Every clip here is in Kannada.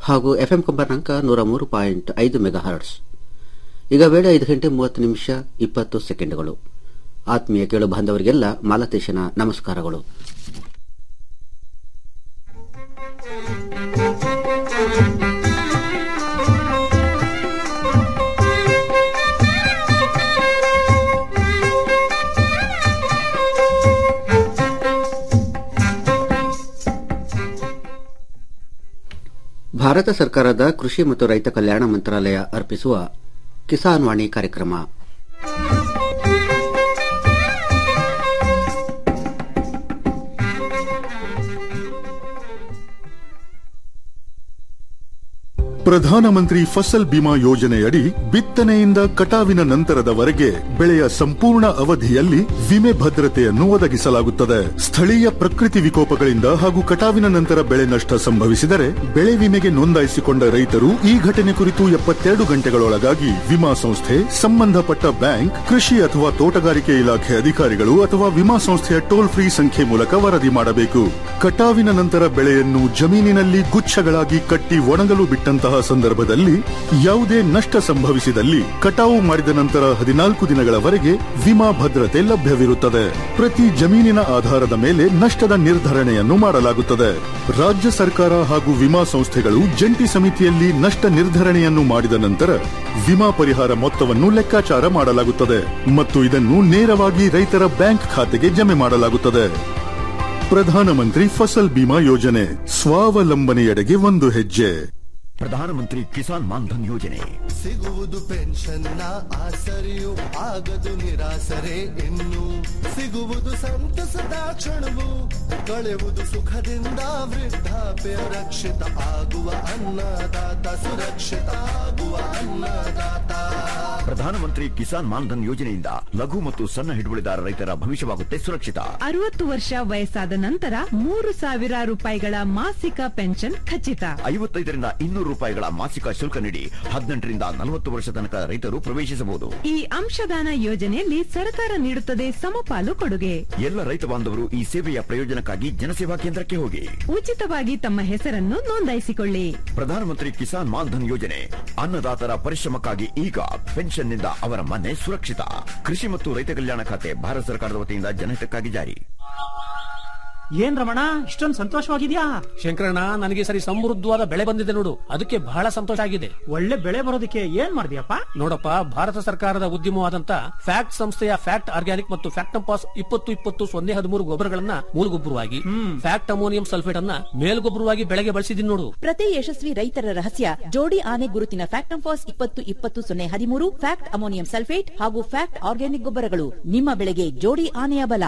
ಹಾಗೂ ಎಫ್ಎಂ ಕಂಪನಾಂಕ ನೂರ ಮೂರು ಪಾಯಿಂಟ್ ಐದು ಮೆಗಾ ಹರ್ಟ್ಸ್ ಈಗ ವೇಳೆ ಐದು ಗಂಟೆ ಮೂವತ್ತು ನಿಮಿಷ ಇಪ್ಪತ್ತು ಸೆಕೆಂಡ್ಗಳು ಆತ್ಮೀಯ ಕೇಳು ಬಾಂಧವರಿಗೆಲ್ಲ ಮಾಲತೇಶನ ನಮಸ್ಕಾರಗಳು ಭಾರತ ಸರ್ಕಾರದ ಕೃಷಿ ಮತ್ತು ರೈತ ಕಲ್ಯಾಣ ಮಂತ್ರಾಲಯ ಅರ್ಪಿಸುವ ಕಿಸಾನ್ ವಾಣಿ ಕಾರ್ಯಕ್ರಮ ಪ್ರಧಾನಮಂತ್ರಿ ಫಸಲ್ ಬಿಮಾ ಯೋಜನೆಯಡಿ ಬಿತ್ತನೆಯಿಂದ ಕಟಾವಿನ ನಂತರದವರೆಗೆ ಬೆಳೆಯ ಸಂಪೂರ್ಣ ಅವಧಿಯಲ್ಲಿ ವಿಮೆ ಭದ್ರತೆಯನ್ನು ಒದಗಿಸಲಾಗುತ್ತದೆ ಸ್ಥಳೀಯ ಪ್ರಕೃತಿ ವಿಕೋಪಗಳಿಂದ ಹಾಗೂ ಕಟಾವಿನ ನಂತರ ಬೆಳೆ ನಷ್ಟ ಸಂಭವಿಸಿದರೆ ಬೆಳೆ ವಿಮೆಗೆ ನೋಂದಾಯಿಸಿಕೊಂಡ ರೈತರು ಈ ಘಟನೆ ಕುರಿತು ಎಪ್ಪತ್ತೆರಡು ಗಂಟೆಗಳೊಳಗಾಗಿ ವಿಮಾ ಸಂಸ್ಥೆ ಸಂಬಂಧಪಟ್ಟ ಬ್ಯಾಂಕ್ ಕೃಷಿ ಅಥವಾ ತೋಟಗಾರಿಕೆ ಇಲಾಖೆ ಅಧಿಕಾರಿಗಳು ಅಥವಾ ವಿಮಾ ಸಂಸ್ಥೆಯ ಟೋಲ್ ಫ್ರೀ ಸಂಖ್ಯೆ ಮೂಲಕ ವರದಿ ಮಾಡಬೇಕು ಕಟಾವಿನ ನಂತರ ಬೆಳೆಯನ್ನು ಜಮೀನಿನಲ್ಲಿ ಗುಚ್ಛಗಳಾಗಿ ಕಟ್ಟಿ ಒಣಗಲು ಬಿಟ್ಟಂತಹ ಸಂದರ್ಭದಲ್ಲಿ ಯಾವುದೇ ನಷ್ಟ ಸಂಭವಿಸಿದಲ್ಲಿ ಕಟಾವು ಮಾಡಿದ ನಂತರ ಹದಿನಾಲ್ಕು ದಿನಗಳವರೆಗೆ ವಿಮಾ ಭದ್ರತೆ ಲಭ್ಯವಿರುತ್ತದೆ ಪ್ರತಿ ಜಮೀನಿನ ಆಧಾರದ ಮೇಲೆ ನಷ್ಟದ ನಿರ್ಧರಣೆಯನ್ನು ಮಾಡಲಾಗುತ್ತದೆ ರಾಜ್ಯ ಸರ್ಕಾರ ಹಾಗೂ ವಿಮಾ ಸಂಸ್ಥೆಗಳು ಜಂಟಿ ಸಮಿತಿಯಲ್ಲಿ ನಷ್ಟ ನಿರ್ಧರಣೆಯನ್ನು ಮಾಡಿದ ನಂತರ ವಿಮಾ ಪರಿಹಾರ ಮೊತ್ತವನ್ನು ಲೆಕ್ಕಾಚಾರ ಮಾಡಲಾಗುತ್ತದೆ ಮತ್ತು ಇದನ್ನು ನೇರವಾಗಿ ರೈತರ ಬ್ಯಾಂಕ್ ಖಾತೆಗೆ ಜಮೆ ಮಾಡಲಾಗುತ್ತದೆ ಪ್ರಧಾನಮಂತ್ರಿ ಫಸಲ್ ಬಿಮಾ ಯೋಜನೆ ಸ್ವಾವಲಂಬನೆಯೆಡೆಗೆ ಒಂದು ಹೆಜ್ಜೆ ಪ್ರಧಾನಮಂತ್ರಿ ಕಿಸಾನ್ ಮಾನ್ಧನ್ ಯೋಜನೆ ಸಿಗುವುದು ಪೆನ್ಷನ್ನ ಆಸರೆಯು ಆಗದು ನಿರಾಸರೆ ಇನ್ನು ಸಿಗುವುದು ಸಂತಸದ ಕ್ಷಣವು ಕಳೆಯುವುದು ಸುಖದಿಂದ ವೃದ್ಧಾಪ್ಯ ರಕ್ಷಿತ ಆಗುವ ಅನ್ನದಾತ ಸುರಕ್ಷಿತ ಆಗುವ ಅನ್ನದಾತ ಪ್ರಧಾನಮಂತ್ರಿ ಕಿಸಾನ್ ಮಾನ್ಧನ್ ಯೋಜನೆಯಿಂದ ಲಘು ಮತ್ತು ಸಣ್ಣ ಹಿಡುವಳಿದಾರ ರೈತರ ಭವಿಷ್ಯವಾಗುತ್ತೆ ಸುರಕ್ಷಿತ ಅರವತ್ತು ವರ್ಷ ವಯಸ್ಸಾದ ನಂತರ ಮೂರು ಸಾವಿರ ರೂಪಾಯಿಗಳ ಮಾಸಿಕ ಪೆನ್ಷನ್ ಖಚಿತ ಐವತ್ತೈದರಿಂದ ಇನ್ನೂರು ರೂಪಾಯಿಗಳ ಮಾಸಿಕ ಶುಲ್ಕ ನೀಡಿ ಹದಿನೆಂಟರಿಂದ ನಲವತ್ತು ವರ್ಷ ತನಕ ರೈತರು ಪ್ರವೇಶಿಸಬಹುದು ಈ ಅಂಶದಾನ ಯೋಜನೆಯಲ್ಲಿ ಸರ್ಕಾರ ನೀಡುತ್ತದೆ ಸಮಪಾಲು ಕೊಡುಗೆ ಎಲ್ಲ ರೈತ ಬಾಂಧವರು ಈ ಸೇವೆಯ ಪ್ರಯೋಜನಕ್ಕಾಗಿ ಜನಸೇವಾ ಕೇಂದ್ರಕ್ಕೆ ಹೋಗಿ ಉಚಿತವಾಗಿ ತಮ್ಮ ಹೆಸರನ್ನು ನೋಂದಾಯಿಸಿಕೊಳ್ಳಿ ಪ್ರಧಾನಮಂತ್ರಿ ಕಿಸಾನ್ ಮಾನ್ಧನ್ ಯೋಜನೆ ಅನ್ನದಾತರ ಪರಿಶ್ರಮಕ್ಕಾಗಿ ಈಗ ಪೆನ್ಷನ್ನಿಂದ ಅವರ ಮನೆ ಸುರಕ್ಷಿತ ಕೃಷಿ ಮತ್ತು ರೈತ ಕಲ್ಯಾಣ ಖಾತೆ ಭಾರತ ಸರ್ಕಾರದ ವತಿಯಿಂದ ಜನಹಿತಕ್ಕಾಗಿ ಜಾರಿ ಏನ್ ರಮಣ ಇಷ್ಟೊಂದು ಸಂತೋಷವಾಗಿದ್ಯಾ ಶಂಕರಣ್ಣ ನನಗೆ ಸರಿ ಸಮೃದ್ಧವಾದ ಬೆಳೆ ಬಂದಿದೆ ನೋಡು ಅದಕ್ಕೆ ಬಹಳ ಸಂತೋಷ ಆಗಿದೆ ಒಳ್ಳೆ ಬೆಳೆ ಬರೋದಕ್ಕೆ ಏನ್ ಮಾಡಿದ್ಯಪ್ಪ ನೋಡಪ್ಪ ಭಾರತ ಸರ್ಕಾರದ ಉದ್ಯಮವಾದಂತ ಫ್ಯಾಕ್ಟ್ ಸಂಸ್ಥೆಯ ಫ್ಯಾಕ್ಟ್ ಆರ್ಗ್ಯಾನಿಕ್ ಮತ್ತು ಫ್ಯಾಕ್ಟಂಪಾಸ್ ಇಪ್ಪತ್ತು ಇಪ್ಪತ್ತು ಸೊನ್ನೆ ಹದಿಮೂರು ಗೊಬ್ಬರಗಳನ್ನ ಮೂಲಗೊಬ್ಬರವಾಗಿ ಫ್ಯಾಕ್ಟ್ ಅಮೋನಿಯಂ ಸಲ್ಫೇಟ್ ಅನ್ನ ಮೇಲ್ಗೊಬ್ಬರವಾಗಿ ಬೆಳೆಗೆ ಬಳಸಿದೀನಿ ನೋಡು ಪ್ರತಿ ಯಶಸ್ವಿ ರೈತರ ರಹಸ್ಯ ಜೋಡಿ ಆನೆ ಗುರುತಿನ ಫ್ಯಾಕ್ಟಂಫಾಸ್ ಇಪ್ಪತ್ತು ಇಪ್ಪತ್ತು ಸೊನ್ನೆ ಹದಿಮೂರು ಫ್ಯಾಕ್ಟ್ ಅಮೋನಿಯಂ ಸಲ್ಫೇಟ್ ಹಾಗೂ ಫ್ಯಾಕ್ಟ್ ಆರ್ಗ್ಯಾನಿಕ್ ಗೊಬ್ಬರಗಳು ನಿಮ್ಮ ಬೆಳೆಗೆ ಜೋಡಿ ಆನೆಯ ಬಲ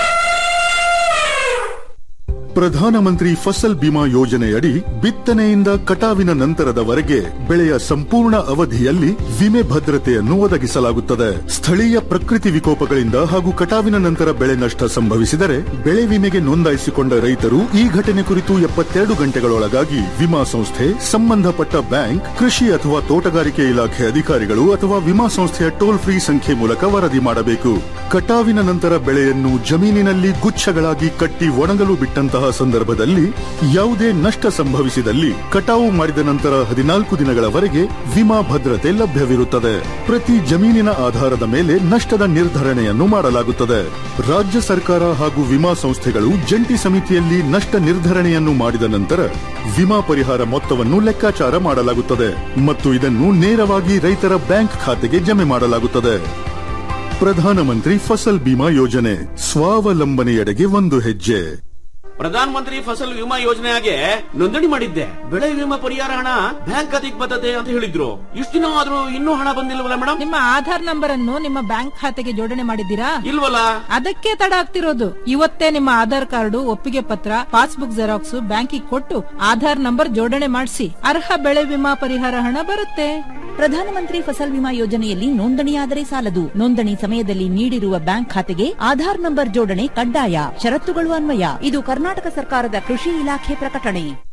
ಪ್ರಧಾನಮಂತ್ರಿ ಫಸಲ್ ಬಿಮಾ ಯೋಜನೆಯಡಿ ಬಿತ್ತನೆಯಿಂದ ಕಟಾವಿನ ನಂತರದವರೆಗೆ ಬೆಳೆಯ ಸಂಪೂರ್ಣ ಅವಧಿಯಲ್ಲಿ ವಿಮೆ ಭದ್ರತೆಯನ್ನು ಒದಗಿಸಲಾಗುತ್ತದೆ ಸ್ಥಳೀಯ ಪ್ರಕೃತಿ ವಿಕೋಪಗಳಿಂದ ಹಾಗೂ ಕಟಾವಿನ ನಂತರ ಬೆಳೆ ನಷ್ಟ ಸಂಭವಿಸಿದರೆ ಬೆಳೆ ವಿಮೆಗೆ ನೋಂದಾಯಿಸಿಕೊಂಡ ರೈತರು ಈ ಘಟನೆ ಕುರಿತು ಎಪ್ಪತ್ತೆರಡು ಗಂಟೆಗಳೊಳಗಾಗಿ ವಿಮಾ ಸಂಸ್ಥೆ ಸಂಬಂಧಪಟ್ಟ ಬ್ಯಾಂಕ್ ಕೃಷಿ ಅಥವಾ ತೋಟಗಾರಿಕೆ ಇಲಾಖೆ ಅಧಿಕಾರಿಗಳು ಅಥವಾ ವಿಮಾ ಸಂಸ್ಥೆಯ ಟೋಲ್ ಫ್ರೀ ಸಂಖ್ಯೆ ಮೂಲಕ ವರದಿ ಮಾಡಬೇಕು ಕಟಾವಿನ ನಂತರ ಬೆಳೆಯನ್ನು ಜಮೀನಿನಲ್ಲಿ ಗುಚ್ಛಗಳಾಗಿ ಕಟ್ಟಿ ಒಣಗಲು ಬಿಟ್ಟಂತಹ ಸಂದರ್ಭದಲ್ಲಿ ಯಾವುದೇ ನಷ್ಟ ಸಂಭವಿಸಿದಲ್ಲಿ ಕಟಾವು ಮಾಡಿದ ನಂತರ ಹದಿನಾಲ್ಕು ದಿನಗಳವರೆಗೆ ವಿಮಾ ಭದ್ರತೆ ಲಭ್ಯವಿರುತ್ತದೆ ಪ್ರತಿ ಜಮೀನಿನ ಆಧಾರದ ಮೇಲೆ ನಷ್ಟದ ನಿರ್ಧರಣೆಯನ್ನು ಮಾಡಲಾಗುತ್ತದೆ ರಾಜ್ಯ ಸರ್ಕಾರ ಹಾಗೂ ವಿಮಾ ಸಂಸ್ಥೆಗಳು ಜಂಟಿ ಸಮಿತಿಯಲ್ಲಿ ನಷ್ಟ ನಿರ್ಧರಣೆಯನ್ನು ಮಾಡಿದ ನಂತರ ವಿಮಾ ಪರಿಹಾರ ಮೊತ್ತವನ್ನು ಲೆಕ್ಕಾಚಾರ ಮಾಡಲಾಗುತ್ತದೆ ಮತ್ತು ಇದನ್ನು ನೇರವಾಗಿ ರೈತರ ಬ್ಯಾಂಕ್ ಖಾತೆಗೆ ಜಮೆ ಮಾಡಲಾಗುತ್ತದೆ ಪ್ರಧಾನಮಂತ್ರಿ ಫಸಲ್ ಬಿಮಾ ಯೋಜನೆ ಸ್ವಾವಲಂಬನೆಯೆಡೆಗೆ ಒಂದು ಹೆಜ್ಜೆ ಪ್ರಧಾನ ಮಂತ್ರಿ ಫಸಲ್ ವಿಮಾ ಯೋಜನೆಗೆ ನೋಂದಣಿ ಮಾಡಿದ್ದೆ ಬೆಳೆ ವಿಮಾ ಪರಿಹಾರ ಹಣ ಬ್ಯಾಂಕ್ ಖಾತೆಗೆ ಬರ್ತದೆ ಅಂತ ಹೇಳಿದ್ರು ಇಷ್ಟು ದಿನ ಆದ್ರೂ ಇನ್ನೂ ಹಣ ಬಂದಿಲ್ವಲ್ಲ ಮೇಡಮ್ ನಿಮ್ಮ ಆಧಾರ್ ನಂಬರ್ ಅನ್ನು ನಿಮ್ಮ ಬ್ಯಾಂಕ್ ಖಾತೆಗೆ ಜೋಡಣೆ ಮಾಡಿದ್ದೀರಾ ಇಲ್ವಲ್ಲ ಅದಕ್ಕೆ ತಡ ಆಗ್ತಿರೋದು ಇವತ್ತೇ ನಿಮ್ಮ ಆಧಾರ್ ಕಾರ್ಡು ಒಪ್ಪಿಗೆ ಪತ್ರ ಪಾಸ್ಬುಕ್ ಜೆರಾಕ್ಸ್ ಬ್ಯಾಂಕಿಗೆ ಕೊಟ್ಟು ಆಧಾರ್ ನಂಬರ್ ಜೋಡಣೆ ಮಾಡಿಸಿ ಅರ್ಹ ಬೆಳೆ ವಿಮಾ ಪರಿಹಾರ ಹಣ ಬರುತ್ತೆ ಪ್ರಧಾನಮಂತ್ರಿ ಫಸಲ್ ವಿಮಾ ಯೋಜನೆಯಲ್ಲಿ ನೋಂದಣಿಯಾದರೆ ಸಾಲದು ನೋಂದಣಿ ಸಮಯದಲ್ಲಿ ನೀಡಿರುವ ಬ್ಯಾಂಕ್ ಖಾತೆಗೆ ಆಧಾರ್ ನಂಬರ್ ಜೋಡಣೆ ಕಡ್ಡಾಯ ಷರತ್ತುಗಳು ಅನ್ವಯ ಇದು ಕರ್ನಾಟಕ ಸರ್ಕಾರದ ಕೃಷಿ ಇಲಾಖೆ ಪ್ರಕಟಣೆ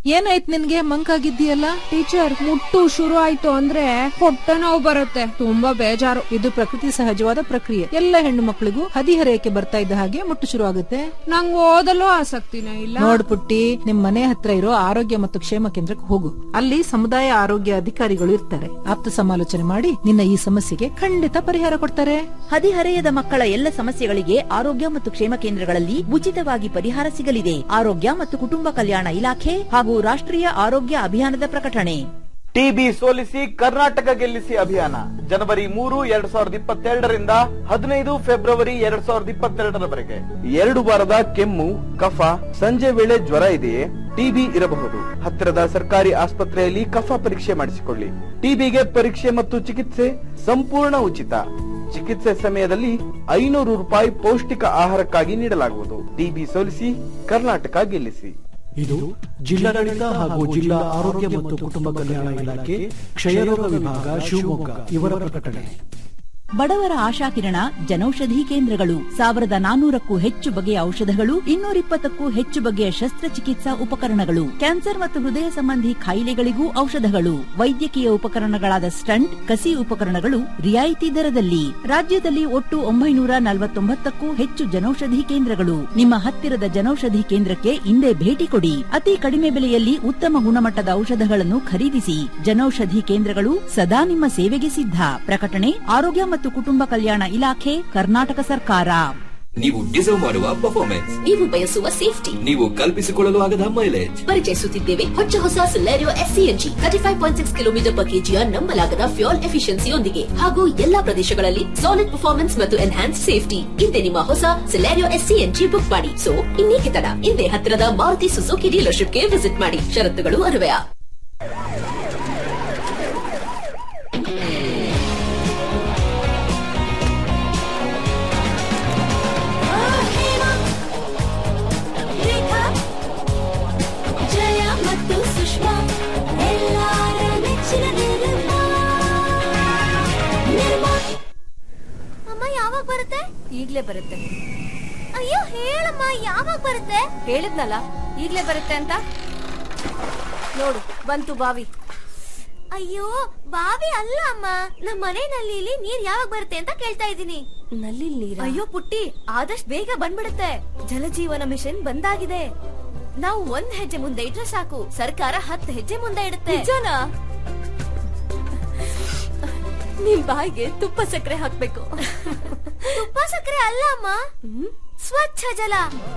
ಏನಾಯ್ತು ನಿನ್ಗೆ ಮಂಕಾಗಿದ್ದೀಯಲ್ಲ ಟೀಚರ್ ಮುಟ್ಟು ಶುರು ಆಯ್ತು ಅಂದ್ರೆ ಹೊಟ್ಟೆ ನೋವು ಬರುತ್ತೆ ತುಂಬಾ ಬೇಜಾರು ಇದು ಪ್ರಕೃತಿ ಸಹಜವಾದ ಪ್ರಕ್ರಿಯೆ ಎಲ್ಲ ಹೆಣ್ಣು ಮಕ್ಕಳಿಗೂ ಹದಿಹರೆಯಕ್ಕೆ ಬರ್ತಾ ಇದ್ದ ಹಾಗೆ ಮುಟ್ಟು ಶುರು ಆಗುತ್ತೆ ನಂಗ್ ಓದಲು ಆಸಕ್ತಿನೇ ಇಲ್ಲ ನೋಡ್ ಪುಟ್ಟಿ ನಿಮ್ ಮನೆ ಹತ್ರ ಇರೋ ಆರೋಗ್ಯ ಮತ್ತು ಕ್ಷೇಮ ಕೇಂದ್ರಕ್ಕೆ ಹೋಗು ಅಲ್ಲಿ ಸಮುದಾಯ ಆರೋಗ್ಯ ಅಧಿಕಾರಿಗಳು ಇರ್ತಾರೆ ಆಪ್ತ ಸಮಾಲೋಚನೆ ಮಾಡಿ ನಿನ್ನ ಈ ಸಮಸ್ಯೆಗೆ ಖಂಡಿತ ಪರಿಹಾರ ಕೊಡ್ತಾರೆ ಹದಿಹರೆಯದ ಮಕ್ಕಳ ಎಲ್ಲ ಸಮಸ್ಯೆಗಳಿಗೆ ಆರೋಗ್ಯ ಮತ್ತು ಕ್ಷೇಮ ಕೇಂದ್ರಗಳಲ್ಲಿ ಉಚಿತವಾಗಿ ಪರಿಹಾರ ಸಿಗಲಿದೆ ಆರೋಗ್ಯ ಮತ್ತು ಕುಟುಂಬ ಕಲ್ಯಾಣ ಇಲಾಖೆ ಹಾಗೂ ರಾಷ್ಟ್ರೀಯ ಆರೋಗ್ಯ ಅಭಿಯಾನದ ಪ್ರಕಟಣೆ ಟಿಬಿ ಸೋಲಿಸಿ ಕರ್ನಾಟಕ ಗೆಲ್ಲಿಸಿ ಅಭಿಯಾನ ಜನವರಿ ಮೂರು ಎರಡ್ ಸಾವಿರದ ಇಪ್ಪತ್ತೆರಡರಿಂದ ಹದಿನೈದು ಫೆಬ್ರವರಿ ಎರಡ್ ಸಾವಿರದ ಇಪ್ಪತ್ತೆರಡರವರೆಗೆ ಎರಡು ವಾರದ ಕೆಮ್ಮು ಕಫ ಸಂಜೆ ವೇಳೆ ಜ್ವರ ಇದೆಯೇ ಟಿಬಿ ಇರಬಹುದು ಹತ್ತಿರದ ಸರ್ಕಾರಿ ಆಸ್ಪತ್ರೆಯಲ್ಲಿ ಕಫ ಪರೀಕ್ಷೆ ಮಾಡಿಸಿಕೊಳ್ಳಿ ಟಿಬಿಗೆ ಪರೀಕ್ಷೆ ಮತ್ತು ಚಿಕಿತ್ಸೆ ಸಂಪೂರ್ಣ ಉಚಿತ ಚಿಕಿತ್ಸೆ ಸಮಯದಲ್ಲಿ ಐನೂರು ರೂಪಾಯಿ ಪೌಷ್ಟಿಕ ಆಹಾರಕ್ಕಾಗಿ ನೀಡಲಾಗುವುದು ಟಿಬಿ ಸೋಲಿಸಿ ಕರ್ನಾಟಕ ಗೆಲ್ಲಿಸಿ ಇದು ಜಿಲ್ಲಾಡಳಿತ ಹಾಗೂ ಜಿಲ್ಲಾ ಆರೋಗ್ಯ ಮತ್ತು ಕುಟುಂಬ ಕಲ್ಯಾಣ ಇಲಾಖೆ ಕ್ಷಯರೋಗ ವಿಭಾಗ ಶಿವಮೊಗ್ಗ ಇವರ ಪ್ರಕಟಣೆ ಬಡವರ ಆಶಾಕಿರಣ ಜನೌಷಧಿ ಕೇಂದ್ರಗಳು ಸಾವಿರದ ನಾನೂರಕ್ಕೂ ಹೆಚ್ಚು ಬಗೆಯ ಔಷಧಗಳು ಇನ್ನೂರಿಪ್ಪತ್ತಕ್ಕೂ ಹೆಚ್ಚು ಬಗೆಯ ಶಸ್ತ್ರಚಿಕಿತ್ಸಾ ಉಪಕರಣಗಳು ಕ್ಯಾನ್ಸರ್ ಮತ್ತು ಹೃದಯ ಸಂಬಂಧಿ ಕಾಯಿಲೆಗಳಿಗೂ ಔಷಧಗಳು ವೈದ್ಯಕೀಯ ಉಪಕರಣಗಳಾದ ಸ್ಟಂಟ್ ಕಸಿ ಉಪಕರಣಗಳು ರಿಯಾಯಿತಿ ದರದಲ್ಲಿ ರಾಜ್ಯದಲ್ಲಿ ಒಟ್ಟು ಒಂಬೈನೂರ ನಲವತ್ತೊಂಬತ್ತಕ್ಕೂ ಹೆಚ್ಚು ಜನೌಷಧಿ ಕೇಂದ್ರಗಳು ನಿಮ್ಮ ಹತ್ತಿರದ ಜನೌಷಧಿ ಕೇಂದ್ರಕ್ಕೆ ಇಂದೇ ಭೇಟಿ ಕೊಡಿ ಅತಿ ಕಡಿಮೆ ಬೆಲೆಯಲ್ಲಿ ಉತ್ತಮ ಗುಣಮಟ್ಟದ ಔಷಧಗಳನ್ನು ಖರೀದಿಸಿ ಜನೌಷಧಿ ಕೇಂದ್ರಗಳು ಸದಾ ನಿಮ್ಮ ಸೇವೆಗೆ ಸಿದ್ಧ ಪ್ರಕಟಣೆ ಆರೋಗ್ಯ ಮತ್ತು ಕುಟುಂಬ ಕಲ್ಯಾಣ ಇಲಾಖೆ ಕರ್ನಾಟಕ ಸರ್ಕಾರ ನೀವು ಡಿಸರ್ವ್ ಮಾಡುವ ಪರ್ಫಾರ್ಮೆನ್ಸ್ ನೀವು ಬಯಸುವ ಸೇಫ್ಟಿ ನೀವು ಕಲ್ಪಿಸಿಕೊಳ್ಳಲು ಆಗದ ಮೈಲೇಜ್ ಪರಿಚಯಿಸುತ್ತಿದ್ದೇವೆ ಹೊಚ್ಚ ಹೊಸ Celerio S CNG thirty five point six kilometre per ಕೆಜಿಯ ನಂಬಲಾಗದ ಫ್ಯೂಲ್ ಎಫಿಷಿಯನ್ಸಿಯೊಂದಿಗೆ ಹಾಗೂ ಎಲ್ಲಾ ಪ್ರದೇಶಗಳಲ್ಲಿ ಸಾಲಿಡ್ ಪರ್ಫಾರ್ಮೆನ್ಸ್ ಮತ್ತು ಎನ್ಹಾನ್ಸ್ ಸೇಫ್ಟಿ ಇಂದೇ ನಿಮ್ಮ ಹೊಸ ಸಿಲೆರಿಯೋ ಎಸ್ಸಿಎನ್ಜಿ ಬುಕ್ ಮಾಡಿ ಸೊ ಇನ್ನೇಕೆ ತಡ ಇಂದೇ ಹತ್ತಿರದ ಮಾರುತಿ ಸುಜುಕಿ ಡೀಲರ್ಶಿಪ್ಗೆ ವಿಸಿಟ್ ಮಾಡಿ ಷರತ್ತುಗಳು ಅನ್ವಯ ಜಯ ಮತ್ತು ಸುಷ್ಮಾ ಎಲ್ಲಾರ ನೆಚ್ಚಿನ ನಿರ್ಮಾ ನಿರ್ಮಾ ಅಮ್ಮ ಯಾವಾಗ ಬರುತ್ತೆ ಈಗ್ಲೇ ಬರುತ್ತೆ ಅಯ್ಯೋ ಹೇಳಮ್ಮ ಯಾವಾಗ ಬರುತ್ತೆ ಹೇಳಿದ್ನಲ್ಲ ಈಗ್ಲೇ ಬರುತ್ತೆ ಅಂತ ನೋಡು ಬಂತು ಬಾವಿ ಅಯ್ಯೋ ಬಾವಿ ಅಲ್ಲ ಅಮ್ಮ ನಮ್ಮ ಮನೆ ನಲ್ಲಿಲಿ ನೀರ್ ಯಾವಾಗ ಬರುತ್ತೆ ಅಂತ ಕೇಳ್ತಾ ಇದ್ದೀನಿ ನಲ್ಲಿ ನೀರ ಅಯ್ಯೋ ಪುಟ್ಟಿ ಆದಷ್ಟು ಬೇಗ ಬಂದ್ಬಿಡುತ್ತೆ ಜಲಜೀವನ ಮಿಷನ್ ಬಂದಾಗಿದೆ ನಾವು ಒಂದ್ ಹೆಜ್ಜೆ ಮುಂದೆ ಇಟ್ರೆ ಸಾಕು ಸರ್ಕಾರ ಹತ್ತು ಹೆಜ್ಜೆ ಮುಂದೆ ಇಡುತ್ತೆ ನಿಮ್ ಬಾಯಿಗೆ ತುಪ್ಪ ಸಕ್ಕರೆ ಹಾಕ್ಬೇಕು ತುಪ್ಪ ಸಕ್ಕರೆ ಅಲ್ಲ ಅಮ್ಮ ಸ್ವಚ್ಛ ಜಲ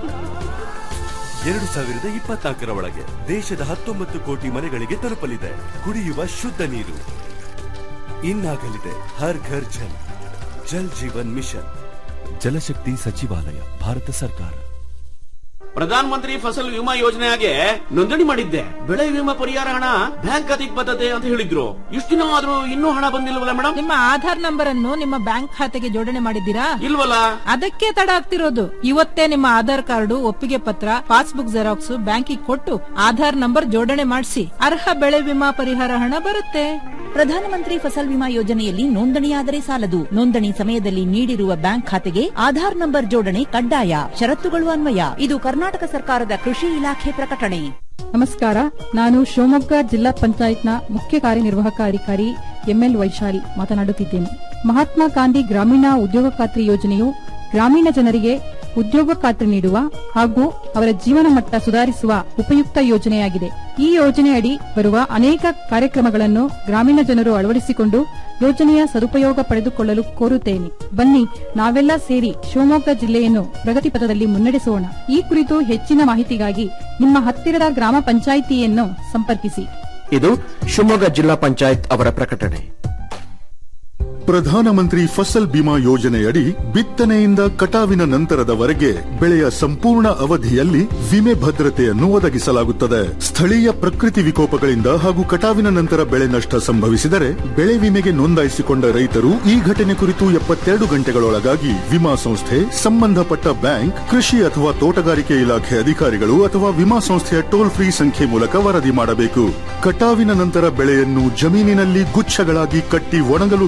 ಎರಡು ಸಾವಿರದ ಇಪ್ಪತ್ನಾಲ್ಕರ ಒಳಗೆ ದೇಶದ ಹತ್ತೊಂಬತ್ತು ಕೋಟಿ ಮನೆಗಳಿಗೆ ತಲುಪಲಿದೆ ಕುಡಿಯುವ ಶುದ್ಧ ನೀರು ಇನ್ನಾಗಲಿದೆ ಹರ್ ಘರ್ ಜಲ್ ಜಲ್ ಜೀವನ್ ಮಿಷನ್ ಜಲಶಕ್ತಿ ಸಚಿವಾಲಯ ಭಾರತ ಸರ್ಕಾರ ಪ್ರಧಾನ ಮಂತ್ರಿ ಫಸಲ್ ವಿಮಾ ಯೋಜನೆಗೆ ನೋಂದಣಿ ಮಾಡಿದ್ದೆ ಬೆಳೆ ವಿಮಾ ಪರಿಹಾರ ಹಣ ಬ್ಯಾಂಕ್ ಖಾತೆಗೆ ಬರ್ತದೆ ಅಂತ ಹೇಳಿದ್ರು ಇಷ್ಟು ದಿನ ಆದ್ರೂ ಇನ್ನೂ ಹಣ ಬಂದಿಲ್ವಲ್ಲ ಮೇಡಮ್ ನಿಮ್ಮ ಆಧಾರ್ ನಂಬರ್ ಅನ್ನು ನಿಮ್ಮ ಬ್ಯಾಂಕ್ ಖಾತೆಗೆ ಜೋಡಣೆ ಮಾಡಿದ್ದೀರಾ ಇಲ್ವಲ್ಲ ಅದಕ್ಕೆ ತಡ ಆಗ್ತಿರೋದು ಇವತ್ತೇ ನಿಮ್ಮ ಆಧಾರ್ ಕಾರ್ಡು ಒಪ್ಪಿಗೆ ಪತ್ರ ಪಾಸ್ಬುಕ್ ಜೆರಾಕ್ಸ್ ಬ್ಯಾಂಕಿಗೆ ಕೊಟ್ಟು ಆಧಾರ್ ನಂಬರ್ ಜೋಡಣೆ ಮಾಡಿಸಿ ಅರ್ಹ ಬೆಳೆ ವಿಮಾ ಪರಿಹಾರ ಹಣ ಬರುತ್ತೆ ಪ್ರಧಾನಮಂತ್ರಿ ಫಸಲ್ ವಿಮಾ ಯೋಜನೆಯಲ್ಲಿ ನೋಂದಣಿಯಾದರೆ ಸಾಲದು ನೋಂದಣಿ ಸಮಯದಲ್ಲಿ ನೀಡಿರುವ ಬ್ಯಾಂಕ್ ಖಾತೆಗೆ ಆಧಾರ್ ನಂಬರ್ ಜೋಡಣೆ ಕಡ್ಡಾಯ ಷರತ್ತುಗಳು ಅನ್ವಯ ಇದು ಕರ್ನಾಟಕ ಸರ್ಕಾರದ ಕೃಷಿ ಇಲಾಖೆ ಪ್ರಕಟಣೆ ನಮಸ್ಕಾರ ನಾನು ಶಿವಮೊಗ್ಗ ಜಿಲ್ಲಾ ಪಂಚಾಯತ್ನ ಮುಖ್ಯ ಕಾರ್ಯನಿರ್ವಾಹಕ ಅಧಿಕಾರಿ ಎಂಎಲ್ ವೈಶಾಲಿ ಮಾತನಾಡುತ್ತಿದ್ದೇನೆ ಮಹಾತ್ಮ ಗಾಂಧಿ ಗ್ರಾಮೀಣ ಉದ್ಯೋಗ ಖಾತ್ರಿ ಯೋಜನೆಯು ಗ್ರಾಮೀಣ ಜನರಿಗೆ ಉದ್ಯೋಗ ಖಾತ್ರಿ ನೀಡುವ ಹಾಗೂ ಅವರ ಜೀವನ ಮಟ್ಟ ಸುಧಾರಿಸುವ ಉಪಯುಕ್ತ ಯೋಜನೆಯಾಗಿದೆ ಈ ಯೋಜನೆಯಡಿ ಬರುವ ಅನೇಕ ಕಾರ್ಯಕ್ರಮಗಳನ್ನು ಗ್ರಾಮೀಣ ಜನರು ಅಳವಡಿಸಿಕೊಂಡು ಯೋಜನೆಯ ಸದುಪಯೋಗ ಪಡೆದುಕೊಳ್ಳಲು ಕೋರುತ್ತೇನೆ ಬನ್ನಿ ನಾವೆಲ್ಲ ಸೇರಿ ಶಿವಮೊಗ್ಗ ಜಿಲ್ಲೆಯನ್ನು ಪ್ರಗತಿ ಪಥದಲ್ಲಿ ಮುನ್ನಡೆಸೋಣ ಈ ಕುರಿತು ಹೆಚ್ಚಿನ ಮಾಹಿತಿಗಾಗಿ ನಿಮ್ಮ ಹತ್ತಿರದ ಗ್ರಾಮ ಪಂಚಾಯಿತಿಯನ್ನು ಸಂಪರ್ಕಿಸಿ ಇದು ಶಿವಮೊಗ್ಗ ಜಿಲ್ಲಾ ಪಂಚಾಯತ್ ಅವರ ಪ್ರಕಟಣೆ ಪ್ರಧಾನಮಂತ್ರಿ ಫಸಲ್ ಬಿಮಾ ಯೋಜನೆಯಡಿ ಬಿತ್ತನೆಯಿಂದ ಕಟಾವಿನ ನಂತರದವರೆಗೆ ಬೆಳೆಯ ಸಂಪೂರ್ಣ ಅವಧಿಯಲ್ಲಿ ವಿಮೆ ಭದ್ರತೆಯನ್ನು ಒದಗಿಸಲಾಗುತ್ತದೆ ಸ್ಥಳೀಯ ಪ್ರಕೃತಿ ವಿಕೋಪಗಳಿಂದ ಹಾಗೂ ಕಟಾವಿನ ನಂತರ ಬೆಳೆ ನಷ್ಟ ಸಂಭವಿಸಿದರೆ ಬೆಳೆ ವಿಮೆಗೆ ನೋಂದಾಯಿಸಿಕೊಂಡ ರೈತರು ಈ ಘಟನೆ ಕುರಿತು ಎಪ್ಪತ್ತೆರಡು ಗಂಟೆಗಳೊಳಗಾಗಿ ವಿಮಾ ಸಂಸ್ಥೆ ಸಂಬಂಧಪಟ್ಟ ಬ್ಯಾಂಕ್ ಕೃಷಿ ಅಥವಾ ತೋಟಗಾರಿಕೆ ಇಲಾಖೆ ಅಧಿಕಾರಿಗಳು ಅಥವಾ ವಿಮಾ ಸಂಸ್ಥೆಯ ಟೋಲ್ ಫ್ರೀ ಸಂಖ್ಯೆ ಮೂಲಕ ವರದಿ ಮಾಡಬೇಕು ಕಟಾವಿನ ನಂತರ ಬೆಳೆಯನ್ನು ಜಮೀನಿನಲ್ಲಿ ಗುಚ್ಛಗಳಾಗಿ ಕಟ್ಟಿ ಒಣಗಲು ಬಿಟ್ಟಂತಹ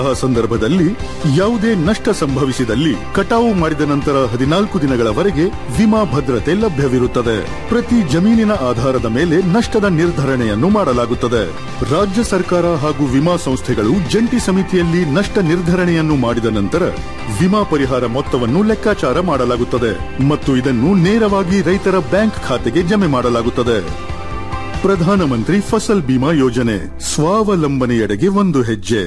ಇರುವಂತಹ ಸಂದರ್ಭದಲ್ಲಿ ಯಾವುದೇ ನಷ್ಟ ಸಂಭವಿಸಿದಲ್ಲಿ ಕಟಾವು ಮಾಡಿದ ನಂತರ ಹದಿನಾಲ್ಕು ದಿನಗಳವರೆಗೆ ವಿಮಾ ಭದ್ರತೆ ಲಭ್ಯವಿರುತ್ತದೆ ಪ್ರತಿ ಜಮೀನಿನ ಆಧಾರದ ಮೇಲೆ ನಷ್ಟದ ನಿರ್ಧರಣೆಯನ್ನು ಮಾಡಲಾಗುತ್ತದೆ ರಾಜ್ಯ ಸರ್ಕಾರ ಹಾಗೂ ವಿಮಾ ಸಂಸ್ಥೆಗಳು ಜಂಟಿ ಸಮಿತಿಯಲ್ಲಿ ನಷ್ಟ ನಿರ್ಧರಣೆಯನ್ನು ಮಾಡಿದ ನಂತರ ವಿಮಾ ಪರಿಹಾರ ಮೊತ್ತವನ್ನು ಲೆಕ್ಕಾಚಾರ ಮಾಡಲಾಗುತ್ತದೆ ಮತ್ತು ಇದನ್ನು ನೇರವಾಗಿ ರೈತರ ಬ್ಯಾಂಕ್ ಖಾತೆಗೆ ಜಮೆ ಮಾಡಲಾಗುತ್ತದೆ ಪ್ರಧಾನಮಂತ್ರಿ ಫಸಲ್ ಬಿಮಾ ಯೋಜನೆ ಸ್ವಾವಲಂಬನೆಯೆಡೆಗೆ ಒಂದು ಹೆಜ್ಜೆ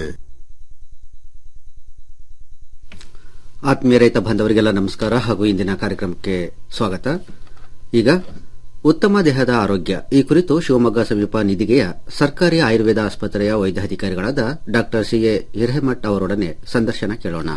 ಆತ್ಮೀಯ ರೈತ ಬಾಂಧವರಿಗೆಲ್ಲ ನಮಸ್ಕಾರ ಹಾಗೂ ಇಂದಿನ ಕಾರ್ಯಕ್ರಮಕ್ಕೆ ಸ್ವಾಗತ ಈಗ ಉತ್ತಮ ದೇಹದ ಆರೋಗ್ಯ ಈ ಕುರಿತು ಶಿವಮೊಗ್ಗ ಸಮೀಪ ನಿಧಿಗೆಯ ಸರ್ಕಾರಿ ಆಯುರ್ವೇದ ಆಸ್ಪತ್ರೆಯ ವೈದ್ಯಾಧಿಕಾರಿಗಳಾದ ಡಾ ಸಿಎ ಹಿರೇಮಠ್ ಅವರೊಡನೆ ಸಂದರ್ಶನ ಕೇಳೋಣ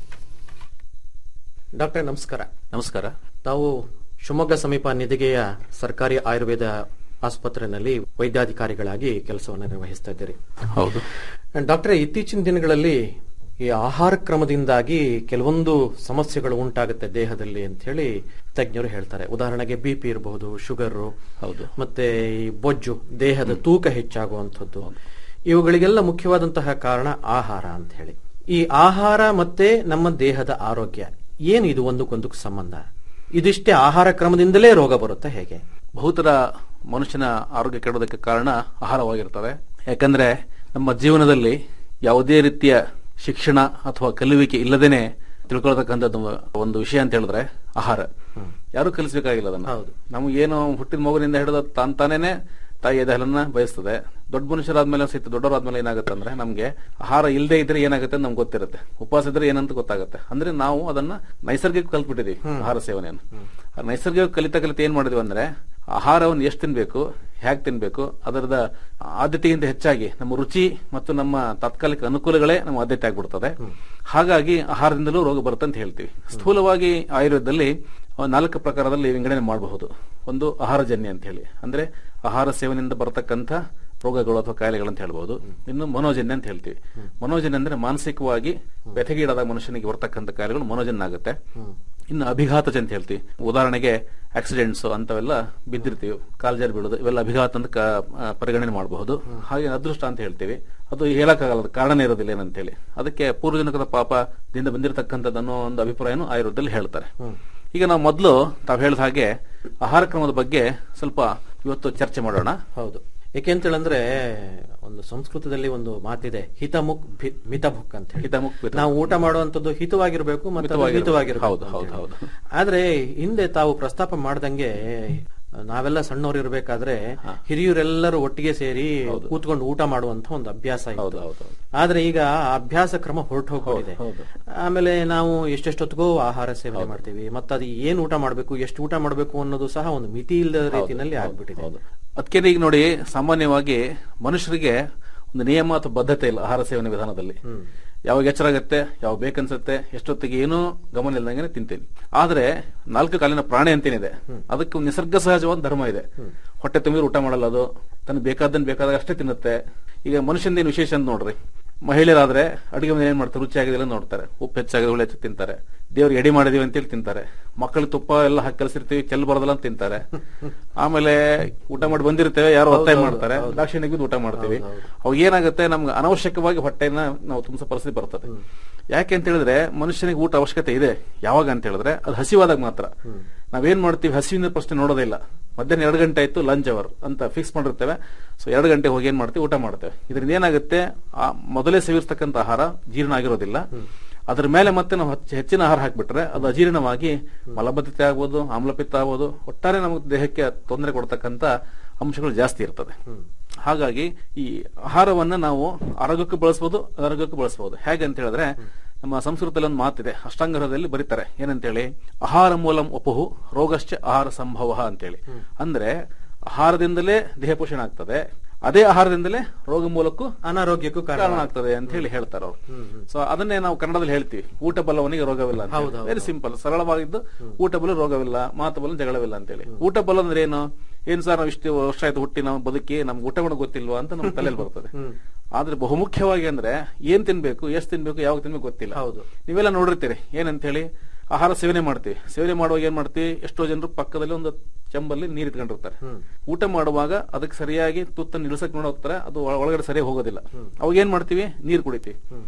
ಡಾಕ್ಟರ್ ನಮಸ್ಕಾರ ನಮಸ್ಕಾರ ತಾವು ಶಿವಮೊಗ್ಗ ಸಮೀಪ ನಿಧಿಗೆಯ ಸರ್ಕಾರಿ ಆಯುರ್ವೇದ ಆಸ್ಪತ್ರೆಯಲ್ಲಿ ವೈದ್ಯಾಧಿಕಾರಿಗಳಾಗಿ ಕೆಲಸವನ್ನು ನಿರ್ವಹಿಸ್ತಾ ಇದ್ದೀರಿ ಹೌದು ಡಾಕ್ಟರ್ ಇತ್ತೀಚಿನ ದಿನಗಳಲ್ಲಿ ಈ ಆಹಾರ ಕ್ರಮದಿಂದಾಗಿ ಕೆಲವೊಂದು ಸಮಸ್ಯೆಗಳು ಉಂಟಾಗುತ್ತೆ ದೇಹದಲ್ಲಿ ಅಂತ ಹೇಳಿ ತಜ್ಞರು ಹೇಳ್ತಾರೆ ಉದಾಹರಣೆಗೆ ಬಿ ಪಿ ಇರಬಹುದು ಶುಗರ್ ಹೌದು ಮತ್ತೆ ಈ ಬೊಜ್ಜು ದೇಹದ ತೂಕ ಹೆಚ್ಚಾಗುವಂಥದ್ದು ಇವುಗಳಿಗೆಲ್ಲ ಮುಖ್ಯವಾದಂತಹ ಕಾರಣ ಆಹಾರ ಅಂತ ಹೇಳಿ ಈ ಆಹಾರ ಮತ್ತೆ ನಮ್ಮ ದೇಹದ ಆರೋಗ್ಯ ಏನು ಇದು ಒಂದಕ್ಕೊಂದಕ್ಕೆ ಸಂಬಂಧ ಇದಿಷ್ಟೇ ಆಹಾರ ಕ್ರಮದಿಂದಲೇ ರೋಗ ಬರುತ್ತೆ ಹೇಗೆ ಬಹುತರ ಮನುಷ್ಯನ ಆರೋಗ್ಯ ಕೆಡೋದಕ್ಕೆ ಕಾರಣ ಆಹಾರವಾಗಿರ್ತವೆ ಯಾಕಂದ್ರೆ ನಮ್ಮ ಜೀವನದಲ್ಲಿ ಯಾವುದೇ ರೀತಿಯ ಶಿಕ್ಷಣ ಅಥವಾ ಕಲಿಯುವಿಕೆ ಇಲ್ಲದೇನೆ ತಿಳ್ಕೊಳ್ತಕ್ಕಂಥದ್ದು ಒಂದು ವಿಷಯ ಅಂತ ಹೇಳಿದ್ರೆ ಆಹಾರ ಯಾರು ಕಲಿಸಬೇಕಾಗಿಲ್ಲ ಅದನ್ನ ನಮಗೇನು ಹುಟ್ಟಿದ ಮಗುವಿನಿಂದ ಹಿಡಿದ ತಾನ್ ತಾನೇನೆ ತಾಯಿ ಎದೆಹಾಲನ್ನ ಬಯಸ್ತದೆ ದೊಡ್ಡ ಮನುಷ್ಯರಾದ್ಮೇಲೆ ಸಹಿತ ದೊಡ್ಡವರಾದ್ಮೇಲೆ ಏನಾಗುತ್ತೆ ಅಂದ್ರೆ ನಮ್ಗೆ ಆಹಾರ ಇಲ್ಲದೆ ಇದ್ರೆ ಏನಾಗುತ್ತೆ ಅಂತ ನಮ್ಗೆ ಗೊತ್ತಿರುತ್ತೆ ಉಪವಾಸ ಇದ್ರೆ ಏನಂತ ಗೊತ್ತಾಗುತ್ತೆ ಅಂದ್ರೆ ನಾವು ಅದನ್ನ ನೈಸರ್ಗಿಕ ಕಲ್ತ್ಬಿಟ್ಟಿದೀವಿ ಆಹಾರ ಸೇವನೆಯನ್ನು ಆ ನೈಸರ್ಗಿಕ ಕಲಿತಾ ಕಲಿತಾ ಏನ್ ಮಾಡಿದ್ವಿ ಅಂದ್ರೆ ಆಹಾರವನ್ನು ಎಷ್ಟು ತಿನ್ಬೇಕು ಹೇಗೆ ತಿನ್ಬೇಕು ಅದರದ ಆದ್ಯತೆಗಿಂತ ಹೆಚ್ಚಾಗಿ ನಮ್ಮ ರುಚಿ ಮತ್ತು ನಮ್ಮ ತಾತ್ಕಾಲಿಕ ಅನುಕೂಲಗಳೇ ನಮ್ಮ ಆದ್ಯತೆ ಆಗ್ಬಿಡ್ತದೆ ಹಾಗಾಗಿ ಆಹಾರದಿಂದಲೂ ರೋಗ ಬರುತ್ತೆ ಅಂತ ಹೇಳ್ತೀವಿ ಸ್ಥೂಲವಾಗಿ ಆಯುರ್ವೇದದಲ್ಲಿ ನಾಲ್ಕು ಪ್ರಕಾರದಲ್ಲಿ ವಿಂಗಡಣೆ ಮಾಡಬಹುದು ಒಂದು ಆಹಾರಜನ್ಯ ಅಂತ ಹೇಳಿ ಅಂದ್ರೆ ಆಹಾರ ಸೇವನೆಯಿಂದ ಬರತಕ್ಕಂಥ ರೋಗಗಳು ಅಥವಾ ಕಾಯಿಲೆಗಳು ಅಂತ ಹೇಳ್ಬಹುದು ಇನ್ನು ಮನೋಜನ್ಯ ಅಂತ ಹೇಳ್ತೀವಿ ಮನೋಜನ್ಯ ಅಂದ್ರೆ ಮಾನಸಿಕವಾಗಿ ಬೆಥೆಗೀಡಾದ ಮನುಷ್ಯನಿಗೆ ಬರ್ತಕ್ಕಂಥ ಕಾಯಿಲೆಗಳು ಮನೋಜನ್ಯ ಆಗುತ್ತೆ ಇನ್ನು ಅಭಿಘಾತಜ ಅಂತ ಹೇಳ್ತೀವಿ ಉದಾಹರಣೆಗೆ ಆಕ್ಸಿಡೆಂಟ್ಸ್ ಅಂತವೆಲ್ಲ ಬಿದ್ದಿರ್ತೀವಿ ಕಾಲ್ಜಾರಿ ಬೀಳೋದು ಇವೆಲ್ಲ ಅಭಿಘಾತ ಅಂತ ಕ- ಆ, ಪರಿಗಣನೆ ಮಾಡಬಹುದು ಹಾಗೆ ಅದೃಷ್ಟ ಅಂತ ಹೇಳ್ತೀವಿ ಅದು ಹೇಳಕ್ಕಾಗಲ್ಲ ಅದು ಕಾರಣ ಇರೋದಿಲ್ಲ ಏನಂತ ಹೇಳಿ ಅದಕ್ಕೆ ಪೂರ್ವಜನಕದ ಪಾಪದಿಂದ ಬಂದಿರತಕ್ಕಂಥದ್ದು ಅನ್ನೋ ಒಂದು ಅಭಿಪ್ರಾಯನು ಆಯುರ್ವೇದದಲ್ಲಿ ಹೇಳ್ತಾರೆ ಈಗ ನಾವು ಮೊದಲು ತಾವು ಹೇಳಿದ ಹಾಗೆ ಆಹಾರ ಕ್ರಮದ ಬಗ್ಗೆ ಸ್ವಲ್ಪ ಇವತ್ತು ಚರ್ಚೆ ಮಾಡೋಣ ಹೌದು ಏಕೆಂತೇಳಂದ್ರೆ ಒಂದು ಸಂಸ್ಕೃತದಲ್ಲಿ ಒಂದು ಮಾತಿದೆ ಹಿತಮುಕ್ ಭಿ- ಮಿತಭುಕ್ ಅಂತ ಹೇಳಿ ಹಿತಮುಕ್ ಮಿತಭುಕ್. ನಾವು ಊಟ ಮಾಡುವಂತದ್ದು ಹಿತವಾಗಿರ್ಬೇಕು ಮತ್ತು ಅದು ಮಿತವಾಗಿರ್ಬೇಕು. ಮಿತವಾಗಿರ್ಬೇಕು ಹೌದು, ಅಂತ ಹೌದು, ಹೇಳಿ. ಹೌದು. ಆದ್ರೆ ಹಿಂದೆ ತಾವು ಪ್ರಸ್ತಾಪ ಮಾಡ್ದಂಗೆ ನಾವೆಲ್ಲ ಸಣ್ಣವ್ರು ಇರ್ಬೇಕಾದ್ರೆ ಹಿರಿಯರೆಲ್ಲರೂ ಒಟ್ಟಿಗೆ ಸೇರಿ ಕೂತ್ಕೊಂಡು ಊಟ ಮಾಡುವಂತ ಒಂದು ಅಭ್ಯಾಸ ಇತ್ತು ಆದ್ರೆ ಈಗ ಆ ಅಭ್ಯಾಸ ಕ್ರಮ ಹೊರಟು ಹೋಗ್ಬಿಟ್ಟಿದೆ ಆಮೇಲೆ ನಾವು ಎಷ್ಟೆಷ್ಟೊತ್ತಿಗೂ ಆಹಾರ ಸೇವನೆ ಮಾಡ್ತೀವಿ ಮತ್ತೆ ಅದು ಏನ್ ಊಟ ಮಾಡ್ಬೇಕು ಎಷ್ಟು ಊಟ ಮಾಡ್ಬೇಕು ಅನ್ನೋದು ಸಹ ಒಂದು ಮಿತಿ ಇಲ್ಲದ ರೀತಿನಲ್ಲಿ ಆಗ್ಬಿಟ್ಟಿದೆ ಅದಕ್ಕೆ ಈಗ ನೋಡಿ ಸಾಮಾನ್ಯವಾಗಿ ಮನುಷ್ಯರಿಗೆ ಒಂದು ನಿಯಮ ಅಥವಾ ಬದ್ಧತೆ ಇಲ್ಲ ಆಹಾರ ಸೇವನೆ ವಿಧಾನದಲ್ಲಿ ಯಾವಾಗ ಎಚ್ಚರ ಆಗತ್ತೆ ಯಾವಾಗ ಬೇಕನ್ಸುತ್ತೆ ಎಷ್ಟೊತ್ತಿಗೆ ಏನೂ ಗಮನ ಇಲ್ದಂಗೆ ತಿಂತೀನಿ ಆದ್ರೆ ನಾಲ್ಕು ಕಾಲಿನ ಪ್ರಾಣಿ ಅಂತೇನಿದೆ ಅದಕ್ಕೆ ಒಂದು ನಿಸರ್ಗ ಸಹಜವಾದ ಧರ್ಮ ಇದೆ ಹೊಟ್ಟೆ ತುಂಬಿದ್ರೆ ಊಟ ಮಾಡಲ್ಲ ಅದು ತನಗೆ ಬೇಕಾದನ್ ಬೇಕಾದಾಗ ಅಷ್ಟೇ ತಿನ್ನುತ್ತೆ ಈಗ ಮನುಷ್ಯನ ಏನು ವಿಶೇಷ ಅಂತ ನೋಡ್ರಿ ಮಹಿಳೆಯರಾದ್ರೆ ಅಡಿಗೆ ಮನೆ ಏನ್ ಮಾಡ್ತಾರೆ ರುಚಿ ಆಗಿದೆಲ್ಲ ನೋಡ್ತಾರೆ ಉಪ್ಪು ಹೆಚ್ಚಾಗಿದೆ ಹುಳಿ ಹೆಚ್ಚು ತಿಂತಾರೆ ದೇವ್ರಿಗೆ ಎಡಿ ಮಾಡಿದೀವಿ ಅಂತೇಳಿ ತಿಂತಾರೆ ಮಕ್ಕಳಿಗೆ ತುಪ್ಪ ಎಲ್ಲ ಹಾಕಿ ಕಲಿಸಿರ್ತೀವಿ ಚೆಲ್ ಬರೋದಲ್ಲ ಅಂತ ತಿಂತಾರೆ ಆಮೇಲೆ ಊಟ ಮಾಡಿ ಬಂದಿರ್ತೇವೆ ಯಾರೋ ಒತ್ತಾಯ ಹೌದು, ಮಾಡ್ತಾರೆ ಹೌದು. ದಾಕ್ಷಿಣ್ಯಕ್ಕೆ ಬಿದ್ದು ಊಟ ಮಾಡ್ತೀವಿ ಹೌದು, ಹೌದು. ಅವಾಗ ಏನಾಗುತ್ತೆ ನಮ್ಗೆ ಅನವಶ್ಯಕವಾಗಿ ಹೊಟ್ಟೆನ ನಾವು ತುಂಬಿಸೋ ಪರಿಸ್ಥಿತಿ ಬರ್ತದೆ ಯಾಕೆ ಅಂತ ಹೇಳಿದ್ರೆ ಮನುಷ್ಯನಿಗೆ ಊಟ ಅವಶ್ಯಕತೆ ಇದೆ ಯಾವಾಗ ಅಂತ ಹೇಳಿದ್ರೆ ಅದು ಹಸಿವಾದಾಗ ಮಾತ್ರ ನಾವೇನ್ ಮಾಡ್ತೀವಿ ಹಸಿವಿನ ಪ್ರಶ್ನೆ ನೋಡೋದೇ ಇಲ್ಲ ಮಧ್ಯಾಹ್ನ ಎರಡು ಗಂಟೆ ಆಯ್ತು ಲಂಚ್ ಅವರ್ ಅಂತ ಫಿಕ್ಸ್ ಮಾಡಿರ್ತೇವೆ ಸೊ ಎರಡು ಗಂಟೆ ಹೋಗಿ ಏನ್ ಮಾಡ್ತೀವಿ ಊಟ ಮಾಡ್ತೇವೆ ಇದರಿಂದ ಏನಾಗುತ್ತೆ ಆ ಮೊದಲೇ ಸೇವಿಸ್ತಕ್ಕಂಥ ಆಹಾರ ಜೀರ್ಣ ಆಗಿರೋದಿಲ್ಲ ಅದ್ರ ಮೇಲೆ ಮತ್ತೆ ನಾವು ಹೆಚ್ಚು- ಹೆಚ್ಚಿನ ಆಹಾರ ಹಾಕ್ಬಿಟ್ರೆ ಅದು ಅಜೀರ್ಣವಾಗಿ ಮಲಬದ್ಧತೆ ಆಗ್ಬೋದು ಆಮ್ಲಪಿತ್ತ ಆಗ್ಬೋದು ಒಟ್ಟಾರೆ ನಮಗೆ ದೇಹಕ್ಕೆ ತೊಂದರೆ ಕೊಡ್ತಕ್ಕಂಥ ಅಂಶಗಳು ಜಾಸ್ತಿ ಇರ್ತದೆ ಹಾಗಾಗಿ ಈ ಆಹಾರವನ್ನ ನಾವು ಆರೋಗ್ಯಕ್ಕೆ ಬಳಸಬಹುದು ಅನಾರೋಗ್ಯಕ್ಕೆ ಬಳಸಬಹುದು ಹೇಗೆ ಅಂತ ಹೇಳಿದ್ರೆ ನಮ್ಮ ಸಂಸ್ಕೃತದಲ್ಲಿ ಒಂದು ಮಾತಿದೆ ಅಷ್ಟಾಂಗರದಲ್ಲಿ ಬರೀತಾರೆ ಏನಂತೇಳಿ ಆಹಾರ ಮೂಲಂ ಒಪುಹು ರೋಗಶ್ಚ ಆಹಾರ ಸಂಭವ ಅಂತೇಳಿ ಅಂದ್ರೆ ಆಹಾರದಿಂದಲೇ ದೇಹ ಪೋಷಣೆ ಆಗ್ತದೆ ಅದೇ ಆಹಾರದಿಂದಲೇ ರೋಗ ಮೂಲಕ್ಕೂ ಅನಾರೋಗ್ಯಕ್ಕೂ ಕಾರಣ ಕಾರಣ ಆಗ್ತದೆ ಅಂತ ಹೇಳಿ ಹೇಳ್ತಾರೆ ಅವ್ರು ಸೊ ಅದನ್ನೇ ನಾವು ಕನ್ನಡದಲ್ಲಿ ಹೇಳ್ತೀವಿ ಊಟ ಬಲ್ಲವನಿಗೆ ರೋಗವಿಲ್ಲ ಹೌದು, ಹೌದು. ವೆರಿ ಸಿಂಪಲ್ ಸರಳವಾಗಿದ್ದು ಊಟ ಬಲ್ಲ ರೋಗವಿಲ್ಲ ಮಾತು ಬಲ್ಲ ಜಗಳವಿಲ್ಲ ಅಂತೇಳಿ ಊಟ ಬಲ್ಲ ಅಂದ್ರೆ ಏನು ಏನ್ ಸರ್ ನಾವು ಇಷ್ಟು ವರ್ಷ ಆಯ್ತು ಹುಟ್ಟಿ ನಾವು ಬದುಕಿ ನಮ್ಗೆ ಊಟ ಕೂಡ ಗೊತ್ತಿಲ್ವಾ ಅಂತ ನಮ್ಮ ತಲೆಯಲ್ಲಿ ಬರ್ತದೆ ಆದ್ರೆ ಬಹುಮುಖ್ಯವಾಗಿ ಅಂದ್ರೆ ಏನ್ ತಿನ್ಬೇಕು ಎಷ್ಟು ತಿನ್ಬೇಕು ಯಾವಾಗ ತಿನ್ಬೇಕು ಗೊತ್ತಿಲ್ಲ ಹೌದು ನೀವೆಲ್ಲ ನೋಡಿರ್ತೀರಿ ಏನಂತ ಹೇಳಿ ಆಹಾರ ಸೇವನೆ ಮಾಡ್ತೀವಿ ಸೇವನೆ ಮಾಡುವಾಗ ಏನ್ ಮಾಡ್ತೀವಿ ಎಷ್ಟೋ ಜನರು ಪಕ್ಕದಲ್ಲಿ ಒಂದು ಚೆಂಬಲ್ಲಿ ನೀರ್ ಇಟ್ಕೊಂಡಿರ್ತಾರೆ ಊಟ ಮಾಡುವಾಗ ಅದಕ್ಕೆ ಸರಿಯಾಗಿ ತುತ್ತನ್ನು ಇಳಿಸಕ್ ನೋಡ್ ಹೋಗ್ತಾರೆ ಅದು ಒಳ- ಒಳಗಡೆ ಸರಿಯಾಗಿ ಹೋಗೋದಿಲ್ಲ ಅವಾಗ ಏನ್ ಮಾಡ್ತೀವಿ ನೀರ್ ಕುಡಿತೀವಿ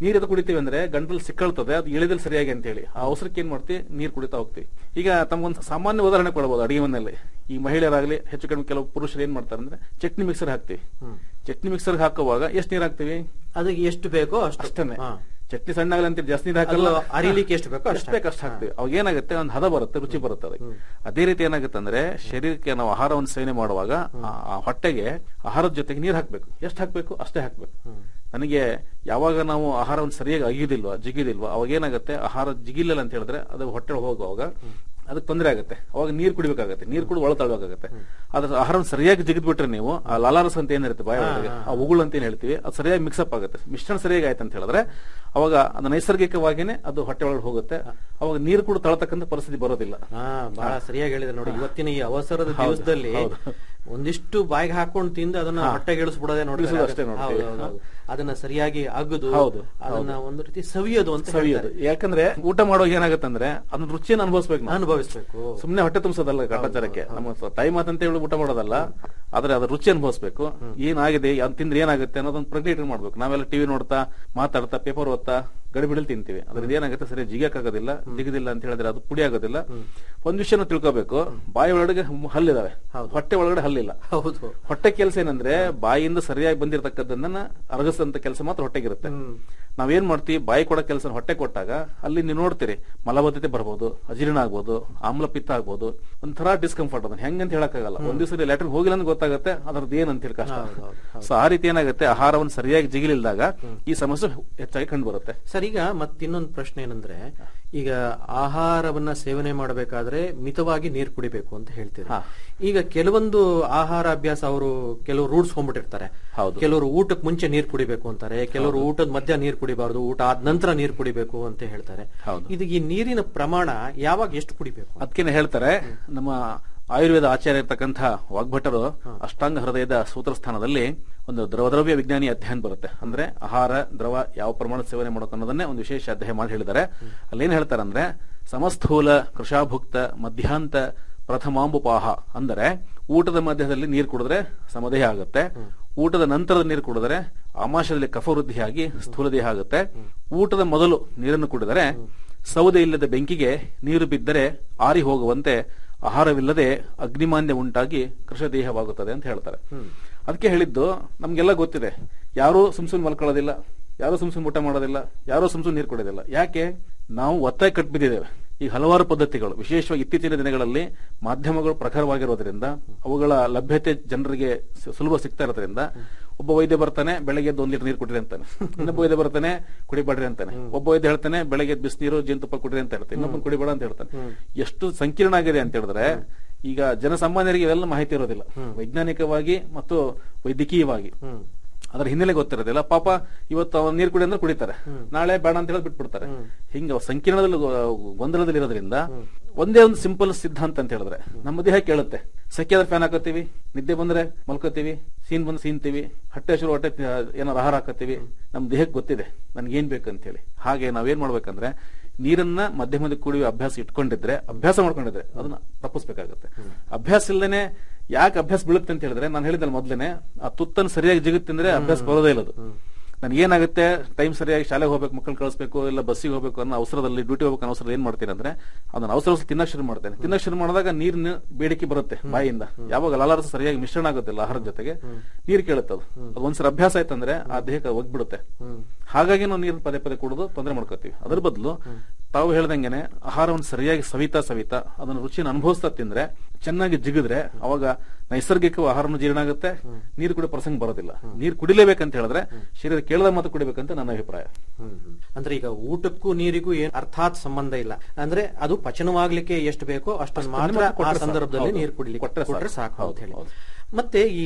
ನೀರ್ ಎದು ಕುಡಿತೀವಿ ಅಂದ್ರೆ ಗಂಟಲು ಸಿಕ್ಕಳ್ತದೆ ಅದು ಇಳಿದಲ್ಲಿ ಸರಿಯಾಗಿ ಅಂತ ಹೇಳಿ ಆ ಅವಸರಕ್ಕೆ ಏನ್ ಮಾಡ್ತೀವಿ ನೀರ್ ಕುಡಿತಾ ಹೋಗ್ತೀವಿ ಈಗ ತಮ್ಗೊಂದು ಸಾಮಾನ್ಯ ಉದಾಹರಣೆ ಕೊಡಬಹುದು ಅಡಿಗೆ ಮನೆಯಲ್ಲಿ ಈ ಮಹಿಳೆಯರಾಗ್ಲಿ ಹೆಚ್ಚು ಕಡಿಮೆ ಕೆಲವು ಪುರುಷರು ಏನ್ ಮಾಡ್ತಾರೆ ಅಂದ್ರೆ ಚಟ್ನಿ ಮಿಕ್ಸರ್ ಹಾಕ್ತಿವಿ ಚಟ್ನಿ ಮಿಕ್ಸರ್ ಹಾಕುವಾಗ ಎಷ್ಟು ನೀರ್ ಹಾಕ್ತಿವಿ ಅದಕ್ಕೆ ಎಷ್ಟು ಬೇಕೋ ಅಷ್ಟು ಅಷ್ಟೇನೆ ಹಾ. ಚಟ್ನಿ ಸಣ್ಣ ಆಗಲಿ ಅಂತ ಜಾಸ್ತಿ ನೀರು ಹಾಕಲ್ಲ ಅದು ಅರಿಲಿಕ್ಕೆ ಎಷ್ಟು ಬೇಕೋ ಅಷ್ಟು ಎಷ್ಟು ಬೇಕು ಅಷ್ಟು ಹಾಕ್ತಿವಿ ಅವಾಗ ಏನಾಗುತ್ತೆ ಒಂದು ಹದ ಬರುತ್ತೆ ರುಚಿ ಬರುತ್ತೆ ಅದಕ್ಕೆ ಅದೇ ರೀತಿ ಏನಾಗುತ್ತೆ ಅಂದ್ರೆ ಶರೀರಕ್ಕೆ ನಾವು ಆಹಾರವನ್ನು ಸೇವನೆ ಮಾಡುವಾಗ ಆ- ಆ ಹೊಟ್ಟೆಗೆ ಆಹಾರದ ಜೊತೆಗೆ ನೀರು ಹಾಕ್ಬೇಕು ಎಷ್ಟು ಹಾಕ್ಬೇಕು ಅಷ್ಟೇ ಹಾಕ್ಬೇಕು ನನಗೆ ಯಾವಾಗ ನಾವು ಆಹಾರವನ್ನು ಸರಿಯಾಗಿ ಅಗಿಯೋದಿಲ್ವಾ ಜಿಗಿದಿಲ್ವಾ ಅವಾಗ ಏನಾಗುತ್ತೆ ಆಹಾರ ಜಿಗಿಲಿಲ್ಲ ಅಂತ ಹೇಳಿದ್ರೆ ಅದು ಹೊಟ್ಟೆ ಹೋಗುವಾಗ ಅದಕ್ಕೆ ತೊಂದರೆ ಆಗುತ್ತೆ ಅವಾಗ ನೀರು ಕುಡಿಬೇಕಾಗುತ್ತೆ ನೀರು ಕುಡಿದು ಒಳ ತಳ್ಳಬೇಕಾಗುತ್ತೆ ಅದ್ರ ಆಹಾರವನ್ನು ಸರಿಯಾಗಿ ಜಿಗಿದ್ ಬಿಟ್ರೆ ನೀವು ಆ ಲಾಲಾರಸ ಅಂತ ಏನಿರುತ್ತೆ ಬಾಯ ಒಳಗೆ ಆ ಉಗುಳು ಅಂತ ಏನ್ ಹೇಳ್ತೀವಿ ಅದು ಸರಿಯಾಗಿ ಮಿಕ್ಸಪ್ ಆಗುತ್ತೆ ಮಿಶ್ರಣ ಸರಿಯಾಗಿ ಆಯ್ತು ಅಂತ ಹೇಳಿದ್ರೆ ಅವಾಗ ಅದು ನೈಸರ್ಗಿಕವಾಗಿನೇ ಅದು ಹೊಟ್ಟೆ ಒಳಗೆ ಹೋಗುತ್ತೆ ಅವಾಗ ನೀರು ಕೂಡ ತಳತಕ್ಕಂಥ ಪರಿಸ್ಥಿತಿ ಬರೋದಿಲ್ಲ ಹಾ ಬಹಳ ಸರಿಯಾಗಿ ಹೇಳಿದ್ರೆ ನೋಡಿ ಇವತ್ತಿನ ಈ ಅವಸರದ ಹೌದು, ದಿವಸದಲ್ಲಿ ಹೌದು. ಒಂದಿಷ್ಟು ಬಾಯಿಗೆ ಹಾಕೊಂಡು ತಿಂದು ಅದನ್ನ ಹಾ. ಹೊಟ್ಟೆಗೆ ಇಳಿಸ್ಬಿಡೋದೇ ನೋಡಿ ಇಳಿಸೋದು ಅಷ್ಟೇ ನೋಡ್ತೀವಿ. ಅದನ್ನ ಸರಿಯಾಗಿ ಅಗದು ಹೌದು, ಅದನ್ನ ಹೌದು. ಒಂದು ರೀತಿ ಸವಿಯೋದು ಅಂತ ಸವಿಯೋದು ಹೇಳ್ತಾರೆ. ಯಾಕಂದ್ರೆ ಊಟ ಮಾಡುವಾಗ ಏನಾಗುತ್ತೆ ಅಂದ್ರೆ ಅದನ್ನ ರುಚಿಯನ್ನು ಅನುಭವಿಸ್ಬೇಕು ನಾವು. ಅನುಭವಿಸ್ಬೇಕು ಸುಮ್ನೆ ಹೊಟ್ಟೆ ತುಂಬಿಸೋದಲ್ಲ ಕಾಟಾಚಾರಕ್ಕೆ ನಮ್ಮ ತಾಯಿ ಮಾತಂತ ಹೇಳಿ ಊಟ ಮಾಡೋದಲ್ಲ ಆದ್ರೆ ಅದ್ರ ರುಚಿ ಅನುಭವಿಸ್ಬೇಕು ಏನಾಗಿದೆ ಅದ್ ತಿಂದ್ರೆ ಏನಾಗುತ್ತೆ ಅನ್ನೋದನ್ನ ಪ್ರಜ್ಞೆ ಇಟ್ಕೊಂಡು ಮಾಡ್ಬೇಕು ನಾವೆಲ್ಲ ಟಿವಿ ನೋಡ್ತಾ ಮಾತಾಡ್ತಾ ಪೇಪರ್ ಓದ್ತಾ ಗಡಿಬಿಡಲ್ ತಿಂತೀವಿ ಅದ್ರಿಂದ ಏನಾಗುತ್ತೆ ಸರಿ ಜಿಗಕ್ಕಾಗೋದಿಲ್ಲ ಜಿಗದಿಲ್ಲ ಅಂತ ಹೇಳಿದ್ರೆ ಅದು ಪುಡಿ ಆಗೋದಿಲ್ಲ ಒಂದ್ ವಿಷಯನ ತಿಳ್ಕೋಬೇಕು ಬಾಯಿ ಒಳಗಡೆ ಹಲ್ಲಿದಾವೆ ಹೊಟ್ಟೆ ಒಳಗಡೆ ಹಲ್ಲಿಲ್ಲ ಹೌದು ಹೊಟ್ಟೆ ಕೆಲಸ ಏನಂದ್ರೆ ಬಾಯಿಯಿಂದ ಸರಿಯಾಗಿ ಬಂದಿರತಕ್ಕದ್ದನ್ನ ಅರಗಿಸಂತ ಕೆಲಸ ಮಾತ್ರ ಹೊಟ್ಟೆಗಿರುತ್ತೆ ನಾವೇನ್ ಮಾಡ್ತೀವಿ ಬಾಯಿ ಕೊಡೋ ಕೆಲಸ ಹೊಟ್ಟೆ ಕೊಟ್ಟಾಗ ಅಲ್ಲಿ ನೀವು ನೋಡ್ತೀರಿ ಮಲಬದ್ಧತೆ ಬರ್ಬೋದು ಅಜೀರ್ಣ ಆಗ್ಬೋದು ಆಮ್ಲ ಪಿತ್ತ ಆಗ್ಬೋದು ಒಂಥರ ಡಿಸ್ಕಂಫರ್ಟ್ ಅದನ್ನ ಹೆಂಗಂತ ಹೇಳಕ್ಕಾಗಲ್ಲ ಒಂದ್ ದಿವಸ ಲ್ಯಾಟ್ರಿನ್ ಹೋಗಿಲ್ಲ ಅಂತ ಗೊತ್ತಾಗುತ್ತೆ ಅದ್ರದ್ದು ಏನಂತ ಹೇಳಿ ಕಷ್ಟ ಸೊ ಆ ರೀತಿ ಏನಾಗುತ್ತೆ ಆಹಾರವನ್ನು ಸರಿಯಾಗಿ ಜಿಗಿಲಿಲ್ದಾಗ ಈ ಸಮಸ್ಯೆ ಹೆಚ್ಚಾಗಿ ಕಂಡು ಬರುತ್ತೆ ಸರ್ ಈಗ ಮತ್ತಿನ್ನೊಂದು ಪ್ರಶ್ನೆ ಏನಂದ್ರೆ ಈಗ ಆಹಾರವನ್ನ ಸೇವನೆ ಮಾಡಬೇಕಾದ್ರೆ ಮಿತವಾಗಿ ನೀರು ಕುಡಿಬೇಕು ಅಂತ ಹೇಳ್ತೀರಿ ಈಗ ಕೆಲವೊಂದು ಆಹಾರ ಅಭ್ಯಾಸ ಅವರು ಕೆಲವರು ರೂಢ್ಸ್ ಕೊಂಡ್ಬಿಟ್ಟಿರ್ತಾರೆ ಹೌದು. ಕೆಲವರು ಊಟಕ್ಕೆ ಮುಂಚೆ ನೀರು ಕುಡಿಬೇಕು ಅಂತಾರೆ ಕೆಲವರು ಊಟದ ಮಧ್ಯ ನೀರು ಕುಡಿಬಾರ್ದು ಊಟ ಆದ ನಂತರ ನೀರು ಕುಡಿಬೇಕು ಅಂತ ಹೇಳ್ತಾರೆ ಹೌದು. ಇದು ಈ ನೀರಿನ ಪ್ರಮಾಣ ಯಾವಾಗ ಎಷ್ಟು ಕುಡಿಬೇಕು ಅದಕ್ಕೇನೆ ಹೇಳ್ತಾರೆ ನಮ್ಮ ಆಯುರ್ವೇದ ಆಚಾರ್ಯ ಇರ್ತಕ್ಕಂಥ ವಾಗ್ಭಟರು ಅಷ್ಟಾಂಗ ಹೃದಯದ ಸೂತ್ರಸ್ಥಾನದಲ್ಲಿ ಒಂದು ದ್ರವದ್ರವ್ಯ ವಿಜ್ಞಾನಿ ಅಧ್ಯಯನ ಬರುತ್ತೆ ಅಂದ್ರೆ ಆಹಾರ ದ್ರವ ಯಾವ ಪ್ರಮಾಣದ ಸೇವನೆ ಮಾಡೋಕೆ ಅನ್ನೋದನ್ನೇ ಒಂದು ವಿಶೇಷ ಅಧ್ಯಯನ ಮಾಡಿ ಹೇಳಿದ್ದಾರೆ ಅಲ್ಲೇನ್ ಹೇಳ್ತಾರೆ ಅಂದ್ರೆ ಸಮಸ್ಥೂಲ ಕೃಷಾಭುಕ್ತ ಮಧ್ಯಾಂತ ಪ್ರಥಮಾಂಬುಪಾಹ ಅಂದರೆ ಊಟದ ಮಧ್ಯದಲ್ಲಿ ನೀರು ಕುಡಿದ್ರೆ ಸಮದೇಹ ಆಗುತ್ತೆ ಊಟದ ನಂತರದ ನೀರು ಕುಡಿದ್ರೆ ಆಮಾಶಯದಲ್ಲಿ ಕಫ ವೃದ್ಧಿಯಾಗಿ ಸ್ಥೂಲ ದೇಹ ಆಗುತ್ತೆ ಊಟದ ಮೊದಲು ನೀರನ್ನು ಕುಡಿದರೆ ಸೌದೆ ಇಲ್ಲದ ಬೆಂಕಿಗೆ ನೀರು ಬಿದ್ದರೆ ಆರಿ ಹೋಗುವಂತೆ ಆಹಾರವಿಲ್ಲದೆ ಅಗ್ನಿಮಾನ್ಯ ಉಂಟಾಗಿ ಕೃಷದೇಹವಾಗುತ್ತದೆ ಅಂತ ಹೇಳ್ತಾರೆ ಅದಕ್ಕೆ ಹೇಳಿದ್ದು ನಮ್ಗೆಲ್ಲ ಗೊತ್ತಿದೆ ಯಾರೂ ಸುಮ್ ಸುಮ್ ಮಲ್ಕೊಳ್ಳೋದಿಲ್ಲ ಯಾರೂ ಸುಮ್ ಸುಮ್ ಊಟ ಮಾಡೋದಿಲ್ಲ ಯಾರೂ ಸುಮ್ ಸುಮ್ ನೀರು ಕುಡಿಯೋದಿಲ್ಲ ಯಾಕೆ ನಾವು ಒತ್ತಾಯ ಕಟ್ಬಿದ್ದಿದ್ದೇವೆ ಈ ಹಲವಾರು ಪದ್ಧತಿಗಳು ವಿಶೇಷವಾಗಿ ಇತ್ತೀಚಿನ ದಿನಗಳಲ್ಲಿ ಮಾಧ್ಯಮಗಳು ಪ್ರಖರವಾಗಿರೋದ್ರಿಂದ ಅವುಗಳ ಲಭ್ಯತೆ ಜನರಿಗೆ ಸು- ಸುಲಭ ಸಿಗ್ತಾ ಇರೋದ್ರಿಂದ ಒಬ್ಬ ವೈದ್ಯ ಬರ್ತಾನೆ ಬೆಳಗ್ಗೆ ಎದ್ದು ಒಂದ್ ಲೀಟರ್ ನೀರು ಕುಡಿರಿ ಅಂತಾನೆ ಇನ್ನೊಬ್ಬ ವೈದ್ಯ ಬರ್ತಾನೆ ಕುಡಿಬೇಡ್ರಿ ಅಂತಾನೆ ಒಬ್ಬ ವೈದ್ಯ ಹೇಳ್ತಾನೆ ಬೆಳಗ್ಗೆ ಎದ್ದು ಬಿಸಿನೀರು ಜೇನುತುಪ್ಪ ಕುಡಿರಿ ಅಂತ ಹೇಳ್ತಾನೆ ಇನ್ನೊಬ್ಬ ಕುಡಿಬೇಡ ಅಂತ ಹೇಳ್ತಾನೆ ಎಷ್ಟು ಸಂಕೀರ್ಣ ಆಗಿದೆ ಅಂತ ಹೇಳಿದ್ರೆ ಈಗ ಜನಸಾಮಾನ್ಯರಿಗೆ ಇವೆಲ್ಲ ಮಾಹಿತಿ ಇರೋದಿಲ್ಲ ವೈಜ್ಞಾನಿಕವಾಗಿ ಮತ್ತು ವೈದ್ಯಕೀಯವಾಗಿ ಅದ್ರ ಹಿನ್ನೆಲೆ ಗೊತ್ತಿರೋದಿಲ್ಲ ಪಾಪ ಇವತ್ತು ಅವ್ನು ನೀರು ಕುಡಿ ಅಂದ್ರೆ ಕುಡಿತಾರೆ ನಾಳೆ ಬೇಡ ಅಂತ ಹೇಳಿ ಬಿಟ್ಬಿಡ್ತಾರೆ ಹಿಂಗ ಸಂಕೀರ್ಣದಲ್ಲಿ ಗೊ- ಗೊಂದಲದಲ್ಲಿ ಇರೋದ್ರಿಂದ ಒಂದೇ ಒಂದು ಸಿಂಪಲ್ ಸಿದ್ಧಾಂತ ಅಂತ ಹೇಳಿದ್ರೆ ನಮ್ಮ ದೇಹ ಕೇಳುತ್ತೆ ಸೆಕೆ ಆದ್ರೆ ಫ್ಯಾನ್ ಹಾಕೋತೀವಿ ನಿದ್ದೆ ಬಂದ್ರೆ ಮಲ್ಕೋತೀವಿ ಸೀನ್ ಬಂದ್ರೆ ಸೀನ್ತೀವಿ ಹೊಟ್ಟೆ ಶುರು ಹೊಟ್ಟೆ ತಿ- ಏನಾರು ಆಹಾರ ಹಾಕೋತೀವಿ ನಮ್ ದೇಹಕ್ಕೆ ಗೊತ್ತಿದೆ ನನ್ಗೆ ಏನ್ ಬೇಕಂತ ಹೇಳಿ ಹಾಗೆ ನಾವೇನ್ ಮಾಡ್ಬೇಕಂದ್ರೆ ನೀರನ್ನ ಮಧ್ಯ ಮಧ್ಯ ಕುಡಿಯುವ ಅಭ್ಯಾಸ ಇಟ್ಕೊಂಡಿದ್ರೆ ಅಭ್ಯಾಸ ಮಾಡ್ಕೊಂಡಿದ್ರೆ ಅದನ್ನ ತಪ್ಪಿಸ್ಬೇಕಾಗತ್ತೆ ಅಭ್ಯಾಸ ಇಲ್ಲದೇನೆ ಯಾಕೆ ಅಭ್ಯಾಸ ಬೀಳುತ್ತೆ ಅಂತ ಹೇಳಿದ್ರೆ ನಾನು ಹೇಳಿದ್ದಲ್ಲ ಮೊದ್ಲೇನೆ ಆ ತುತ್ತನ್ನು ಸರಿಯಾಗಿ ಜಿಗುತ್ತೆ ಅಂದ್ರೆ ಅಭ್ಯಾಸ ಬರೋದೇ ಇಲ್ಲ ಅದು ನನ್ಗೆ ಏನಾಗುತ್ತೆ ಟೈಮ್ ಸರಿಯಾಗಿ ಶಾಲೆಗೆ ಹೋಗ್ಬೇಕು ಮಕ್ಕಳು ಕಳಿಸ್ಬೇಕು ಇಲ್ಲ ಬಸ್ಸಿಗೆ ಹೋಗ್ಬೇಕು ಅನ್ನೋ ಅವಸರದಲ್ಲಿ ಡ್ಯೂಟಿ ಹೋಗ್ಬೇಕು ಅನ್ನೋ ಅವಸರದಲ್ಲಿ ಏನ್ ಮಾಡ್ತೀನಿ ಅಂದ್ರೆ ಅದನ್ನ ಅವಸರ ಅವಸರ ತಿನ್ನಕ್ ಶುರು ಮಾಡ್ತೇನೆ ತಿನ್ನಕ್ ಶುರು ಮಾಡಿದಾಗ ನೀರಿನ ಬೇಡಿಕೆ ಬರುತ್ತೆ ಬಾಯಿಯಿಂದ ಯಾವಾಗ ಲಾಲಾರಸ ಸರಿಯಾಗಿ ಮಿಶ್ರಣ ಆಗುತ್ತಿಲ್ಲ ಆಹಾರದ ಜೊತೆಗೆ ನೀರು ಕೇಳುತ್ತೆ ಅದು ಅದು ಒಂದ್ಸಲ ಅಭ್ಯಾಸ ಆಯ್ತಂದ್ರೆ ಆ ದೇಹಕ್ಕೆ ಒಗ್ಬಿಡುತ್ತೆ ಹಾಗಾಗಿ ನಾವು ನೀರನ್ನ ಪದೇ ಪದೇ ಕುಡಿದು ತೊಂದರೆ ಮಾಡ್ಕೋತೀವಿ ಅದ್ರ ಬದಲು ತಾವು ಹೇಳ್ದಂಗೆನೆ ಆಹಾರವನ್ನು ಸರಿಯಾಗಿ ಸವಿತಾ ಸವಿತಾ ಅದನ್ನ ರುಚಿಯನ್ನು ಅನುಭವಿಸ್ತಾ ತಿಂದ್ರೆ ಚೆನ್ನಾಗಿ ಜಿಗಿದ್ರೆ ಅವಾಗ ನೈಸರ್ಗಿಕ ಆಹಾರನು ಜೀರ್ಣ ಆಗುತ್ತೆ ನೀರು ಕುಡಿಯೋ ಪ್ರಸಂಗ ಬರೋದಿಲ್ಲ ನೀರು ಕುಡಿಲೇಬೇಕಂತ ಹೇಳಿದ್ರೆ ಶರೀರ ಕೇಳದ ಮಾತು ಕುಡಿಬೇಕಂತ ನನ್ನ ಅಭಿಪ್ರಾಯ ಅಂದ್ರೆ ಈಗ ಊಟಕ್ಕೂ ನೀರಿಗೂ ಏನ್ ಅರ್ಥಾತ್ ಸಂಬಂಧ ಇಲ್ಲ ಅಂದ್ರೆ ಅದು ಪಚನವಾಗ್ಲಿಕ್ಕೆ ಎಷ್ಟು ಬೇಕೋ ಅಷ್ಟನ್ನು ಮಾತ್ರ ಆ ಕೊಟ್ರೆ ಸಾಕು. ಸಂದರ್ಭದಲ್ಲಿ ಹೌದು. ನೀರು ಕುಡಿಲಿಕ್ಕೆ ಕೊಟ್ರೆ ಕೊಟ್ರೆ ಸಾಕು. ಸಾಕು ಅಂತ ಹೇಳಿ ಹೌದು. ಮತ್ತೆ ಈ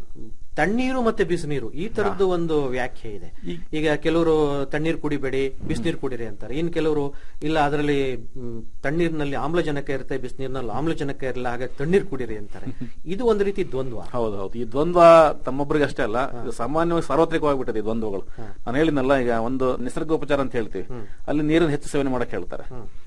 ತಣ್ಣೀರು ಮತ್ತೆ ಬಿಸಿನೀರು ಈ ತರದ್ದು ಒಂದು ವ್ಯಾಖ್ಯೆ ಇದೆ ಈಗ ಕೆಲವರು ತಣ್ಣೀರು ಕುಡಿಬೇಡಿ ಬಿಸಿನೀರು ಕುಡಿರಿ ಅಂತಾರೆ ಇನ್ ಕೆಲವರು ಇಲ್ಲ ಅದರಲ್ಲಿ ಮ್, ತಣ್ಣೀರಿನಲ್ಲಿ ಆಮ್ಲಜನಕ ಇರುತ್ತೆ ಬಿಸಿನೀರಿನಲ್ಲಿ ಆಮ್ಲಜನಕ ಇರಲ್ಲ ಹಾಗಾಗಿ ತಣ್ಣೀರು ಕುಡಿರಿ ಅಂತಾರೆ ಇದು ಒಂದು ರೀತಿ ದ್ವಂದ್ವ ಹೌದು ಹೌದು ಈ ದ್ವಂದ್ವ ತಮ್ಮೊಬ್ಬರಿಗೆ ಅಷ್ಟೇ ಅಲ್ಲ ಇದು ಸಾಮಾನ್ಯವಾಗಿ ಸಾರ್ವತ್ರಿಕವಾಗಿಬಿಟ್ಟಿದೆ ಈ ದ್ವಂದ್ವಗಳು ನಾನು ಹೇಳಿದ್ನಲ್ಲ ಈಗ ಒಂದು ನಿಸರ್ಗೋಪಚಾರ ಅಂತ ಹೇಳ್ತೀವಿ ಅಲ್ಲಿ ನೀರನ್ನು ಹೆಚ್ಚು ಸೇವನೆ ಮಾಡಕ್ ಹೇಳ್ತಾರೆ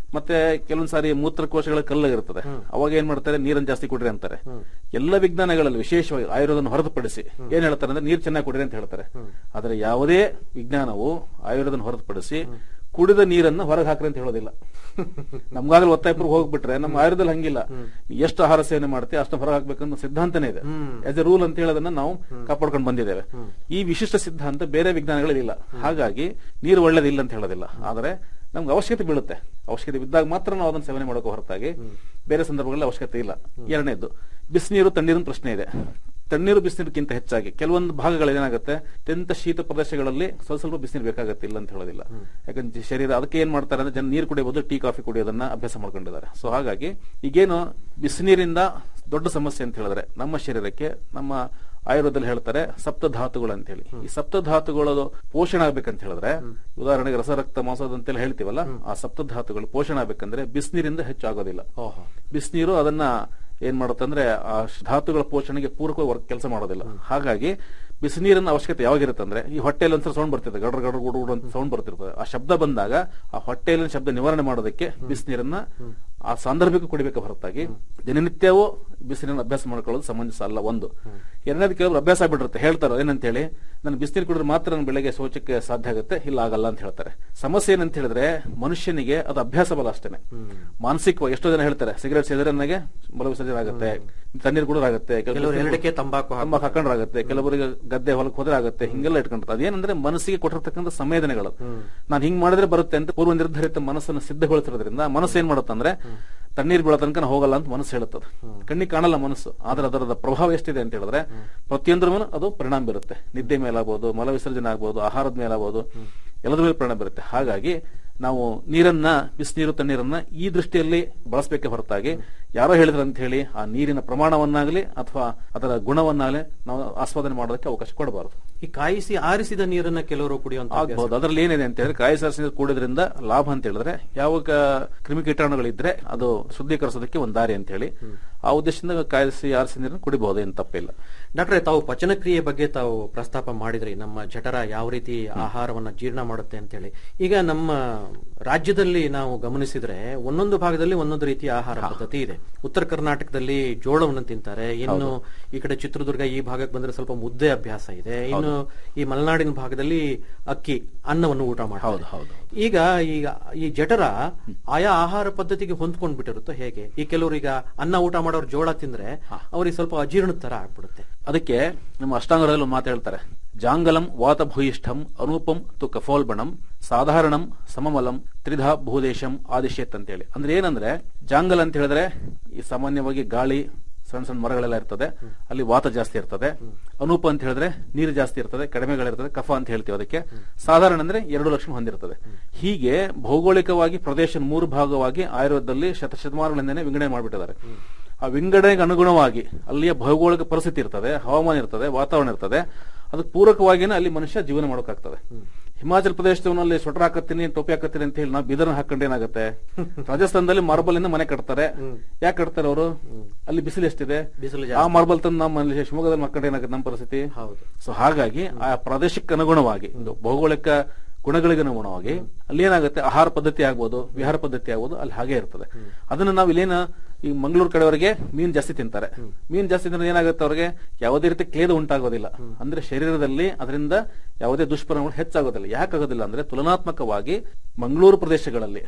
ಮತ್ತೆ ಕೆಲವೊಂದ್ ಸಾರಿ ಮೂತ್ರಕೋಶಗಳ ಕಲ್ಲಾಗಿರ್ತದೆ ಅವಾಗ ಏನ್ ಮಾಡ್ತಾರೆ ನೀರನ್ನು ಜಾಸ್ತಿ ಕುಡ್ರಿ ಅಂತಾರೆ ಎಲ್ಲ ವಿಜ್ಞಾನಗಳಲ್ಲಿ ವಿಶೇಷವಾಗಿ ಆಯುರ್ವೇದನ ಹೊರತುಪಡಿಸಿ ಏನ್ ಹೇಳ್ತಾರೆ ಅಂದ್ರೆ ನೀರ್ ಚೆನ್ನಾಗಿ ಕುಡಿರಿ ಅಂತ ಹೇಳ್ತಾರೆ ಆದ್ರೆ ಯಾವುದೇ ವಿಜ್ಞಾನವು ಆಯುರ್ವೇದನ ಹೊರತುಪಡಿಸಿ ಕುಡಿದ ನೀರನ್ನ ಹೊರಗೆ ಹಾಕ್ರಿ ಅಂತ ಹೇಳೋದಿಲ್ಲ ನಮ್ಗಾಗಲೇ ಒತ್ತಾಯಪುರ ಹೋಗ್ಬಿಟ್ರೆ ನಮ್ಮ ಆಯುರ್ವೇದಲ್ಲಿ ಹಂಗಿಲ್ಲ ಎಷ್ಟು ಆಹಾರ ಸೇವನೆ ಮಾಡ್ತೀವಿ ಅಷ್ಟು ಹೊರಗೆ ಹಾಕ್ಬೇಕನ್ನೋ ಸಿದ್ಧಾಂತನೇ ಇದೆ ಆಸ್ ಎ ರೂಲ್ ಅಂತ ಹೇಳೋದನ್ನ ನಾವು ಕಾಪಾಡ್ಕೊಂಡು ಬಂದಿದ್ದೇವೆ ಈ ವಿಶಿಷ್ಟ ಸಿದ್ಧಾಂತ ಬೇರೆ ವಿಜ್ಞಾನಗಳಲ್ಲಿ ಇಲ್ಲ ಹಾಗಾಗಿ ನೀರು ಒಳ್ಳೇದಿಲ್ಲ ಅಂತ ಹೇಳೋದಿಲ್ಲ ಆದ್ರೆ ನಮ್ಗೆ ಅವಶ್ಯಕತೆ ಬೀಳುತ್ತೆ ಅವಶ್ಯಕತೆ ಬಿದ್ದಾಗ ಮಾತ್ರ ನಾವು ಅದನ್ನ ಸೇವನೆ ಮಾಡೋಕೆ ಹೊರತಾಗಿ ಬೇರೆ ಸಂದರ್ಭಗಳಲ್ಲಿ ಅವಶ್ಯಕತೆ ಇಲ್ಲ ಎರಡನೇದು ಬಿಸಿನೀರು ತಣ್ಣೀರಿನ ಪ್ರಶ್ನೆ ಇದೆ ತಣ್ಣೀರು ಬಿಸಿನೀರಿಗಿಂತ ಹೆಚ್ಚಾಗಿ ಕೆಲವೊಂದು ಭಾಗಗಳಲ್ಲಿ ಏನಾಗುತ್ತೆ ಅತ್ಯಂತ ಶೀತ ಪ್ರದೇಶಗಳಲ್ಲಿ ಸ್ವಲ್ಪ ಸ್ವಲ್ಪ ಬಿಸಿನೀರು ಬೇಕಾಗತ್ತೆ ಇಲ್ಲ ಅಂತ ಹೇಳೋದಿಲ್ಲ ಯಾಕಂದ್ರೆ ಶರೀರ ಅದಕ್ಕೆ ಏನ್ ಮಾಡ್ತಾರೆ ಅಂದ್ರೆ ಜನ ನೀರು ಕುಡಿಯೋದು ಟೀ ಕಾಫಿ ಕುಡಿಯೋದನ್ನ ಅಭ್ಯಾಸ ಮಾಡ್ಕೊಂಡಿದ್ದಾರೆ ಸೊ ಹಾಗಾಗಿ ಈಗೇನು ಬಿಸಿನೀರಿಂದ ದೊಡ್ಡ ಸಮಸ್ಯೆ ಅಂತ ಹೇಳಿದ್ರೆ ನಮ್ಮ ಶರೀರಕ್ಕೆ ನಮ್ಮ ಆಯುರ್ವೇದದಲ್ಲಿ ಹೇಳ್ತಾರೆ ಸಪ್ತಧಾತುಗಳು ಅಂತ ಹೇಳಿ ಈ ಸಪ್ತಧಾತುಗಳು ಪೋಷಣೆ ಆಗ್ಬೇಕಂತ ಹೇಳಿದ್ರೆ ಉದಾಹರಣೆಗೆ ರಸರಕ್ತ ಮಾಂಸದ ಅಂತೆಲ್ಲ ಹೇಳ್ತೀವಲ್ಲ ಆ ಸಪ್ತಧಾತುಗಳು ಪೋಷಣೆ ಆಗ್ಬೇಕಂದ್ರೆ ಬಿಸಿನೀರಿಂದ ಹೆಚ್ಚು ಆಗೋದಿಲ್ಲ ಬಿಸಿನೀರು ಅದನ್ನ ಏನ್ ಮಾಡುತ್ತಂದ್ರೆ ಆ ಧಾತುಗಳ ಪೋಷಣೆಗೆ ಪೂರಕವಾಗಿ ಕೆಲಸ ಮಾಡೋದಿಲ್ಲ ಹಾಗಾಗಿ ಬಿಸಿನೀರಿನ ಅವಶ್ಯಕತೆ ಯಾವಾಗಿರುತ್ತಂದ್ರೆ ಈ ಹೊಟ್ಟೆಯಲ್ಲಿ ಒಂದ್ಸಲ ಸೌಂಡ್ ಬರ್ತಿರ್ತದೆ ಗಡ್ರ ಗಡ್ರ ಗುಡು ಗುಡು ಅಂತ ಸೌಂಡ್ ಬರ್ತಿರ್ತದೆ ಆ ಶಬ್ದ ಬಂದಾಗ ಆ ಹೊಟ್ಟೆಯಲ್ಲಿನ ಶಬ್ದ ನಿವಾರಣೆ ಮಾಡೋದಕ್ಕೆ ಬಿಸಿನೀರನ್ನ ಆ ಸಾಂದರ್ಭಿಕ ಕುಡಿಬೇಕು ಹೊರತಾಗಿ ದಿನನಿತ್ಯವೂ ಬಿಸಿನೀರನ್ನ ಅಭ್ಯಾಸ ಮಾಡ್ಕೊಳ್ಳೋದು ಸಮಂಜಸ ಅಲ್ಲ ಒಂದು ಎರಡನೇದು ಕೆಲವರು ಅಭ್ಯಾಸ ಆಗ್ಬಿಟ್ಟಿರುತ್ತೆ ಹೇಳ್ತಾರೆ ಏನಂತ ಹೇಳಿ ನಾನು ಬಿಸಿನೀರು ಕುಡಿದ್ರೆ ಮಾತ್ರ ನನ್ನ ಬೆಳಗ್ಗೆ ಶೌಚಕ್ಕೆ ಸಾಧ್ಯ ಆಗುತ್ತೆ ಇಲ್ಲ ಆಗಲ್ಲ ಅಂತ ಹೇಳ್ತಾರೆ ಸಮಸ್ಯೆ ಏನಂತ ಹೇಳಿದ್ರೆ ಮನುಷ್ಯನಿಗೆ ಅದು ಅಭ್ಯಾಸ ಬಲ ಅಷ್ಟೇನೆ ಮಾನಸಿಕವಾಗಿ ಎಷ್ಟೋ ಜನ ಹೇಳ್ತಾರೆ ಸಿಗರೇಟ್ ಸೇರಿದ್ರೆ ನನಗೆ ಮಲ ವಿಸರ್ಜನೆ ಆಗುತ್ತೆ ತಣ್ಣೀರು ಕುಡಿದ್ರೆ ಆಗುತ್ತೆ ಕೆಲವರು ಎರಡಕ್ಕೆ ತಂಬಾಕು ತಂಬಾಕು ಹಾಕೊಂಡ್ರೆ ಆಗುತ್ತೆ ಕೆಲವರಿಗೆ ಗದ್ದೆ ಹೊಲಕ್ಕೆ ಹೋದ್ರೆ ಆಗುತ್ತೆ ಹಿಂಗೆಲ್ಲ ಇಟ್ಕೊಂಡಿರ್ತಾರೆ ಅದೇನಂದ್ರೆ ಮನಸ್ಸಿಗೆ ಕೊಟ್ಟಿರ್ತಕ್ಕಂಥ ಸಂವೇದನೆಗಳು ನಾನು ಹಿಂಗ್ ಮಾಡಿದ್ರೆ ಬರುತ್ತೆ ಅಂತ ಪೂರ್ವ ನಿರ್ಧರಿತ ಮನಸ್ಸನ್ನು ಸಿದ್ಧಗೊಳಿಸಿರೋದ್ರಿಂದ ಮನಸ್ಸು ಏನ್ ಮಾಡುತ್ತಂದ್ರೆ ತಣ್ಣೀರ್ ಬೀಳೋ ತನಕ ನಾನ್ ಹೋಗಲ್ಲ ಅಂತ ಮನಸ್ಸು ಹೇಳುತ್ತದೆ ಕಣ್ಣಿಗೆ ಕಾಣಲ್ಲ ಮನಸ್ಸು ಆದ್ರೆ ಅದರದ ಪ್ರಭಾವ ಎಷ್ಟಿದೆ ಅಂತ ಹೇಳಿದ್ರೆ ಪ್ರತಿಯೊಂದ್ರ ಮೇಲೆ ಅದು ಪರಿಣಾಮ ಬೀರುತ್ತೆ ನಿದ್ದೆ ಮೇಲಾಗ್ಬೋದು ಮಲ ವಿಸರ್ಜನೆ ಆಗ್ಬೋದು ಆಹಾರದ ಮೇಲಾಗ್ಬೋದು ಎಲ್ಲದ್ರ ಮೇಲೆ ಪರಿಣಾಮ ಬೀರುತ್ತೆ ಹಾಗಾಗಿ ನಾವು ನೀರನ್ನ ಬಿಸಿನೀರು ತಣ್ಣೀರನ್ನ ಈ ದೃಷ್ಟಿಯಲ್ಲಿ ಬಳಸಬೇಕೆ ಹೊರತಾಗಿ ಯಾರೋ ಹೇಳಿದ್ರು ಅಂತ ಹೇಳಿ ಆ ನೀರಿನ ಪ್ರಮಾಣವನ್ನಾಗಲಿ ಅಥವಾ ಅದರ ಗುಣವನ್ನಾಗಲಿ ನಾವು ಆಸ್ವಾದನೆ ಮಾಡೋದಕ್ಕೆ ಅವಕಾಶ ಕೊಡಬಾರದು ಈ ಕಾಯಿಸಿ ಆರಿಸಿದ ನೀರನ್ನ ಕೆಲವರು ಕುಡಿಯುವಂತ ಆಗ್ಬಹುದು ಅದರಲ್ಲಿ ಏನಿದೆ ಅಂತ ಹೇಳಿದ್ರೆ ಕಾಯಿ ಸಾರಿಸಿದ ಕೂಡೋದ್ರಿಂದ ಲಾಭ ಅಂತ ಹೇಳಿದ್ರೆ ಯಾವ ಕ್ರಿಮಿಕೀಟಾಣುಗಳಿದ್ರೆ ಅದು ಶುದ್ಧೀಕರಿಸೋದಕ್ಕೆ ಒಂದು ದಾರಿ ಅಂತ ಹೇಳಿ ಆ ಉದ್ದೇಶದಿಂದ ಕಾಯಿಸಿ ಆರಿಸಿದ ನೀರನ್ನು ಕುಡಿಬಹುದು ಏನು ತಪ್ಪಿಲ್ಲ ಡಾಕ್ಟ್ರೆ ತಾವು ಪಚನಕ್ರಿಯೆ ಬಗ್ಗೆ ತಾವು ಪ್ರಸ್ತಾಪ ಮಾಡಿದ್ರಿ ನಮ್ಮ ಜಠರ ಯಾವ ರೀತಿ ಆಹಾರವನ್ನ ಜೀರ್ಣ ಮಾಡುತ್ತೆ ಅಂತ ಹೇಳಿ ಈಗ ನಮ್ಮ ರಾಜ್ಯದಲ್ಲಿ ನಾವು ಗಮನಿಸಿದ್ರೆ ಒಂದೊಂದು ಭಾಗದಲ್ಲಿ ಒಂದೊಂದು ರೀತಿಯ ಆಹಾರ ಪದ್ಧತಿ ಇದೆ ಉತ್ತರ ಕರ್ನಾಟಕದಲ್ಲಿ ಜೋಳವನ್ನು ತಿಂತಾರೆ ಇನ್ನು ಈ ಕಡೆ ಚಿತ್ರದುರ್ಗ ಈ ಭಾಗಕ್ಕೆ ಬಂದ್ರೆ ಸ್ವಲ್ಪ ಮುದ್ದೆ ಅಭ್ಯಾಸ ಇದೆ ಇನ್ನು ಈ ಮಲೆನಾಡಿನ ಭಾಗದಲ್ಲಿ ಅಕ್ಕಿ ಅನ್ನವನ್ನು ಊಟ ಮಾಡ್ತಾರೆ ಈಗ ಈಗ ಈ ಜಠರ ಆಯಾ ಆಹಾರ ಪದ್ಧತಿಗೆ ಹೊಂದ್ಕೊಂಡ್ ಬಿಟ್ಟಿರುತ್ತೋ ಹೇಗೆ ಈ ಕೆಲವರು ಈಗ ಅನ್ನ ಊಟ ಮಾಡೋರು ಜೋಳ ತಿಂದ್ರೆ ಅವ್ರಿಗೆ ಸ್ವಲ್ಪ ಅಜೀರ್ಣ ತರ ಆಗ್ಬಿಡುತ್ತೆ ಅದಕ್ಕೆ ನಮ್ಮ ಅಷ್ಟಾಂಗದಲ್ಲಿ ಒಂದು ಮಾತು ಹೇಳ್ತಾರೆ ಜಾಂಗಲಂ ವಾತ ಭೂಯಿಷ್ಠಂ ಅನೂಪಂ ತು ಕಫೋಲ್ಬಣಂ ಸಾಧಾರಣಂ ಸಮಮಲಂ ತ್ರಿಧಾ ಭೂದೇಶಂ ಆದಿಶೇತ್ ಅಂತ ಹೇಳಿ ಅಂದ್ರೆ ಏನಂದ್ರೆ ಜಾಂಗಲ್ ಅಂತ ಹೇಳಿದ್ರೆ ಈ ಸಾಮಾನ್ಯವಾಗಿ ಗಾಳಿ ಸಣ್ಣ ಸಣ್ಣ ಮರಗಳೆಲ್ಲ ಇರ್ತದೆ ಅಲ್ಲಿ ವಾತ ಜಾಸ್ತಿ ಇರ್ತದೆ ಅನೂಪ ಅಂತ ಹೇಳಿದ್ರೆ ನೀರು ಜಾಸ್ತಿ ಇರ್ತದೆ ಕಡಿಮೆಗಳಿರ್ತದೆ ಕಫ ಅಂತ ಹೇಳ್ತೀವಿ ಅದಕ್ಕೆ ಸಾಧಾರಣ ಅಂದ್ರೆ ಎರಡು ಲಕ್ಷಣ ಹೊಂದಿರ್ತದೆ ಹೀಗೆ ಭೌಗೋಳಿಕವಾಗಿ ಪ್ರದೇಶ ಮೂರು ಭಾಗವಾಗಿ ಆಯುರ್ವೇದದಲ್ಲಿ ಶತಶತಮಾನಗಳಿಂದನೇ ವಿಂಗಡಣೆ ಮಾಡಿಬಿಟ್ಟಿದ್ದಾರೆ ಆ ವಿಂಗಡಣೆಗೆ ಅನುಗುಣವಾಗಿ ಅಲ್ಲಿಯ ಭೌಗೋಳಿಕ ಪರಿಸ್ಥಿತಿ ಇರ್ತದೆ ಹವಾಮಾನ ಇರ್ತದೆ ವಾತಾವರಣ ಇರ್ತದೆ ಅದಕ್ಕೆ ಪೂರಕವಾಗಿನೇ ಅಲ್ಲಿ ಮನುಷ್ಯ ಜೀವನ ಮಾಡೋಕ್ಕಾಗ್ತದೆ ಹಿಮಾಚಲ ಪ್ರದೇಶದಲ್ಲಿ ಸ್ವೆಟರ್ ಹಾಕತ್ತೀನಿ ಟೋಪಿ ಹಾಕತ್ತೀನಿ ಅಂತ ಹೇಳಿ ನಾವು ಬೀದರ್ ಹಾಕೊಂಡು ಏನಾಗುತ್ತೆ ರಾಜಸ್ಥಾನದಲ್ಲಿ ಮಾರ್ಬಲ್ ಇಂದ ಮನೆ ಕಟ್ತಾರೆ ಯಾಕೆ ಕಟ್ತಾರೆ ಅವರು ಅಲ್ಲಿ ಬಿಸಿಲು ಎಷ್ಟಿದೆ ಬಿಸಿಲು ಆ ಮಾರ್ಬಲ್ ತಂದು ನಮ್ಮ ಶಿವಮೊಗ್ಗದಲ್ಲಿ ಮಕ್ಕಳು ಏನಾಗುತ್ತೆ ನಮ್ಮ ಪರಿಸ್ಥಿತಿ ಹೌದು ಸೊ ಹಾಗಾಗಿ ಆ ಪ್ರದೇಶಕ್ಕೆ ಅನುಗುಣವಾಗಿ ಒಂದು ಭೌಗೋಳಿಕ ಗುಣಗಳಿಗೆ ಅನುಗುಣವಾಗಿ ಅಲ್ಲಿ ಏನಾಗುತ್ತೆ ಆಹಾರ ಪದ್ಧತಿ ಆಗ್ಬೋದು ವಿಹಾರ ಪದ್ಧತಿ ಆಗ್ಬೋದು ಅಲ್ಲಿ ಹಾಗೆ ಇರ್ತದೆ ಅದನ್ನ ನಾವು ಇಲ್ಲೇನ ಈ ಮಂಗಳೂರು ಕಡೆಯವರಿಗೆ ಮೀನ್ ಜಾಸ್ತಿ ತಿಂತಾರೆ ಮೀನ್ ಜಾಸ್ತಿ ತಿಂದ್ರೆ ಏನಾಗುತ್ತೆ ಅವ್ರಿಗೆ ಯಾವುದೇ ರೀತಿ ಕ್ಲೇದ ಉಂಟಾಗೋದಿಲ್ಲ ಅಂದ್ರೆ ಶರೀರದಲ್ಲಿ ಅದರಿಂದ ಯಾವುದೇ ದುಷ್ಪರಿಣಾಮಗಳು ಹೆಚ್ಚಾಗೋದಿಲ್ಲ ಯಾಕಾಗೋದಿಲ್ಲ ಅಂದ್ರೆ ತುಲನಾತ್ಮಕವಾಗಿ ಮಂಗಳೂರು ಪ್ರದೇಶಗಳಲ್ಲಿ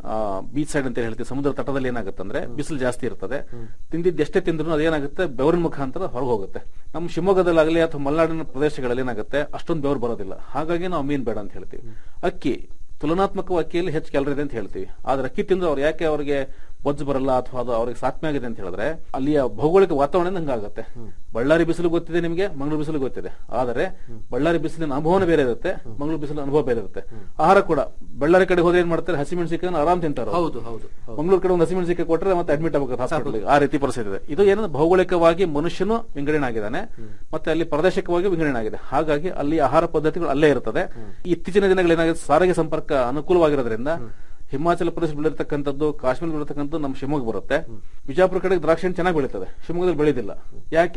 ಬೀಚ್ ಸೈಡ್ ಅಂತ ಹೇಳ್ತೀವಿ ಸಮುದ್ರ ತಟದಲ್ಲಿ ಏನಾಗುತ್ತೆ ಅಂದ್ರೆ ಬಿಸಿಲು ಜಾಸ್ತಿ ಇರ್ತದೆ ತಿಂದಿದ್ದು ಎಷ್ಟೇ ತಿಂದ್ರು ಅದೇನಾಗುತ್ತೆ ಬೆವರಿನ ಮುಖಾಂತರ ಹೊರಗೆ ಹೋಗುತ್ತೆ ನಮ್ಮ ಶಿವಮೊಗ್ಗದಲ್ಲಾಗಲಿ ಅಥವಾ ಮಲೆನಾಡಿನ ಪ್ರದೇಶಗಳಲ್ಲಿ ಏನಾಗುತ್ತೆ ಅಷ್ಟೊಂದು ಬೆವರು ಬರೋದಿಲ್ಲ ಹಾಗಾಗಿ ನಾವು ಮೀನ್ ಬೇಡ ಅಂತ ಹೇಳ್ತೀವಿ ಅಕ್ಕಿ ತುಲನಾತ್ಮಕ ಅಕ್ಕಿಯಲ್ಲಿ ಹೆಚ್ಚು ಕ್ಯಾಲರಿ ಇದೆ ಅಂತ ಹೇಳ್ತೀವಿ ಆದ್ರೆ ಅಕ್ಕಿ ತಿಂದು ಅವ್ರು ಯಾಕೆ ಅವರಿಗೆ ಬೊಜ್ಜು ಬರಲ್ಲ ಅಥವಾ ಅದು ಅವ್ರಿಗೆ ಸಾತ್ಮೆ ಆಗಿದೆ ಅಂತ ಹೇಳಿದ್ರೆ ಅಲ್ಲಿಯ ಭೌಗೋಳಿಕ ವಾತಾವರಣ ಹಂಗಾಗುತ್ತೆ ಬಳ್ಳಾರಿ ಬಿಸಿಲು ಗೊತ್ತಿದೆ ನಿಮಗೆ ಮಂಗಳೂರು ಬಿಸಿಲು ಗೊತ್ತಿದೆ ಆದರೆ ಬಳ್ಳಾರಿ ಬಿಸಿಲಿನ ಅನುಭವನೇ ಬೇರೆ ಇರುತ್ತೆ ಮಂಗಳೂರು ಬಿಸಿಲಿನ ಅನುಭವ ಬೇರೆ ಇರುತ್ತೆ ಆಹಾರ ಕೂಡ ಬಳ್ಳಾರಿ ಕಡೆ ಹೋದ್ರೆ ಏನ್ ಮಾಡ್ತಾರೆ ಹಸಿಮೆಣಸಿಕಾಯಿ ಆರಾಮ್ ತಿಂತಾರೆ ಹೌದು ಹೌದು ಮಂಗಳೂರು ಕಡೆ ಒಂದು ಹಸಿಮೆಣಸಿಕಾಯಿ ಕೊಟ್ಟರೆ ಮತ್ತೆ ಅಡ್ಮಿಟ್ ಆಗಬೇಕು ಹಾಸ್ಪಿಟಲ್ ಆ ರೀತಿ ಪರಿಸ್ಥಿತಿ ಇದೆ ಇದು ಏನಂದ್ರೆ ಭೌಗೋಳಿಕವಾಗಿ ಮನುಷ್ಯನು ವಿಂಗಡಣೆ ಆಗಿದ್ದಾನೆ ಮತ್ತೆ ಅಲ್ಲಿ ಪ್ರಾದೇಶಿಕವಾಗಿ ವಿಂಗಡಣೆ ಆಗಿದೆ ಹಾಗಾಗಿ ಅಲ್ಲಿ ಆಹಾರ ಪದ್ಧತಿಗಳು ಅಲ್ಲೇ ಇರ್ತದೆ ಇತ್ತೀಚಿನ ದಿನಗಳೇನಾಗಿದೆ ಸಾರಿಗೆ ಸಂಪರ್ಕ ಅನುಕೂಲವಾಗಿರೋದ್ರಿಂದ ಹಿಮಾಚಲ ಪ್ರದೇಶ ಬೆಳಿರ್ತಕ್ಕಂಥದ್ದು ಕಾಶ್ಮೀರ ಬೆಳಿರ್ತಕ್ಕಂಥದ್ದು ನಮ್ಮ ಶಿವಮೊಗ್ಗ ಬರುತ್ತೆ ಬಿಜಾಪುರ ಕಡೆ ದ್ರಾಕ್ಷಿ ಹಣ್ಣು ಚೆನ್ನಾಗಿ ಬೆಳೀತದೆ ಶಿವಮೊಗ್ಗದಲ್ಲಿ ಬೆಳೆಯೋದಿಲ್ಲ ಯಾಕೆ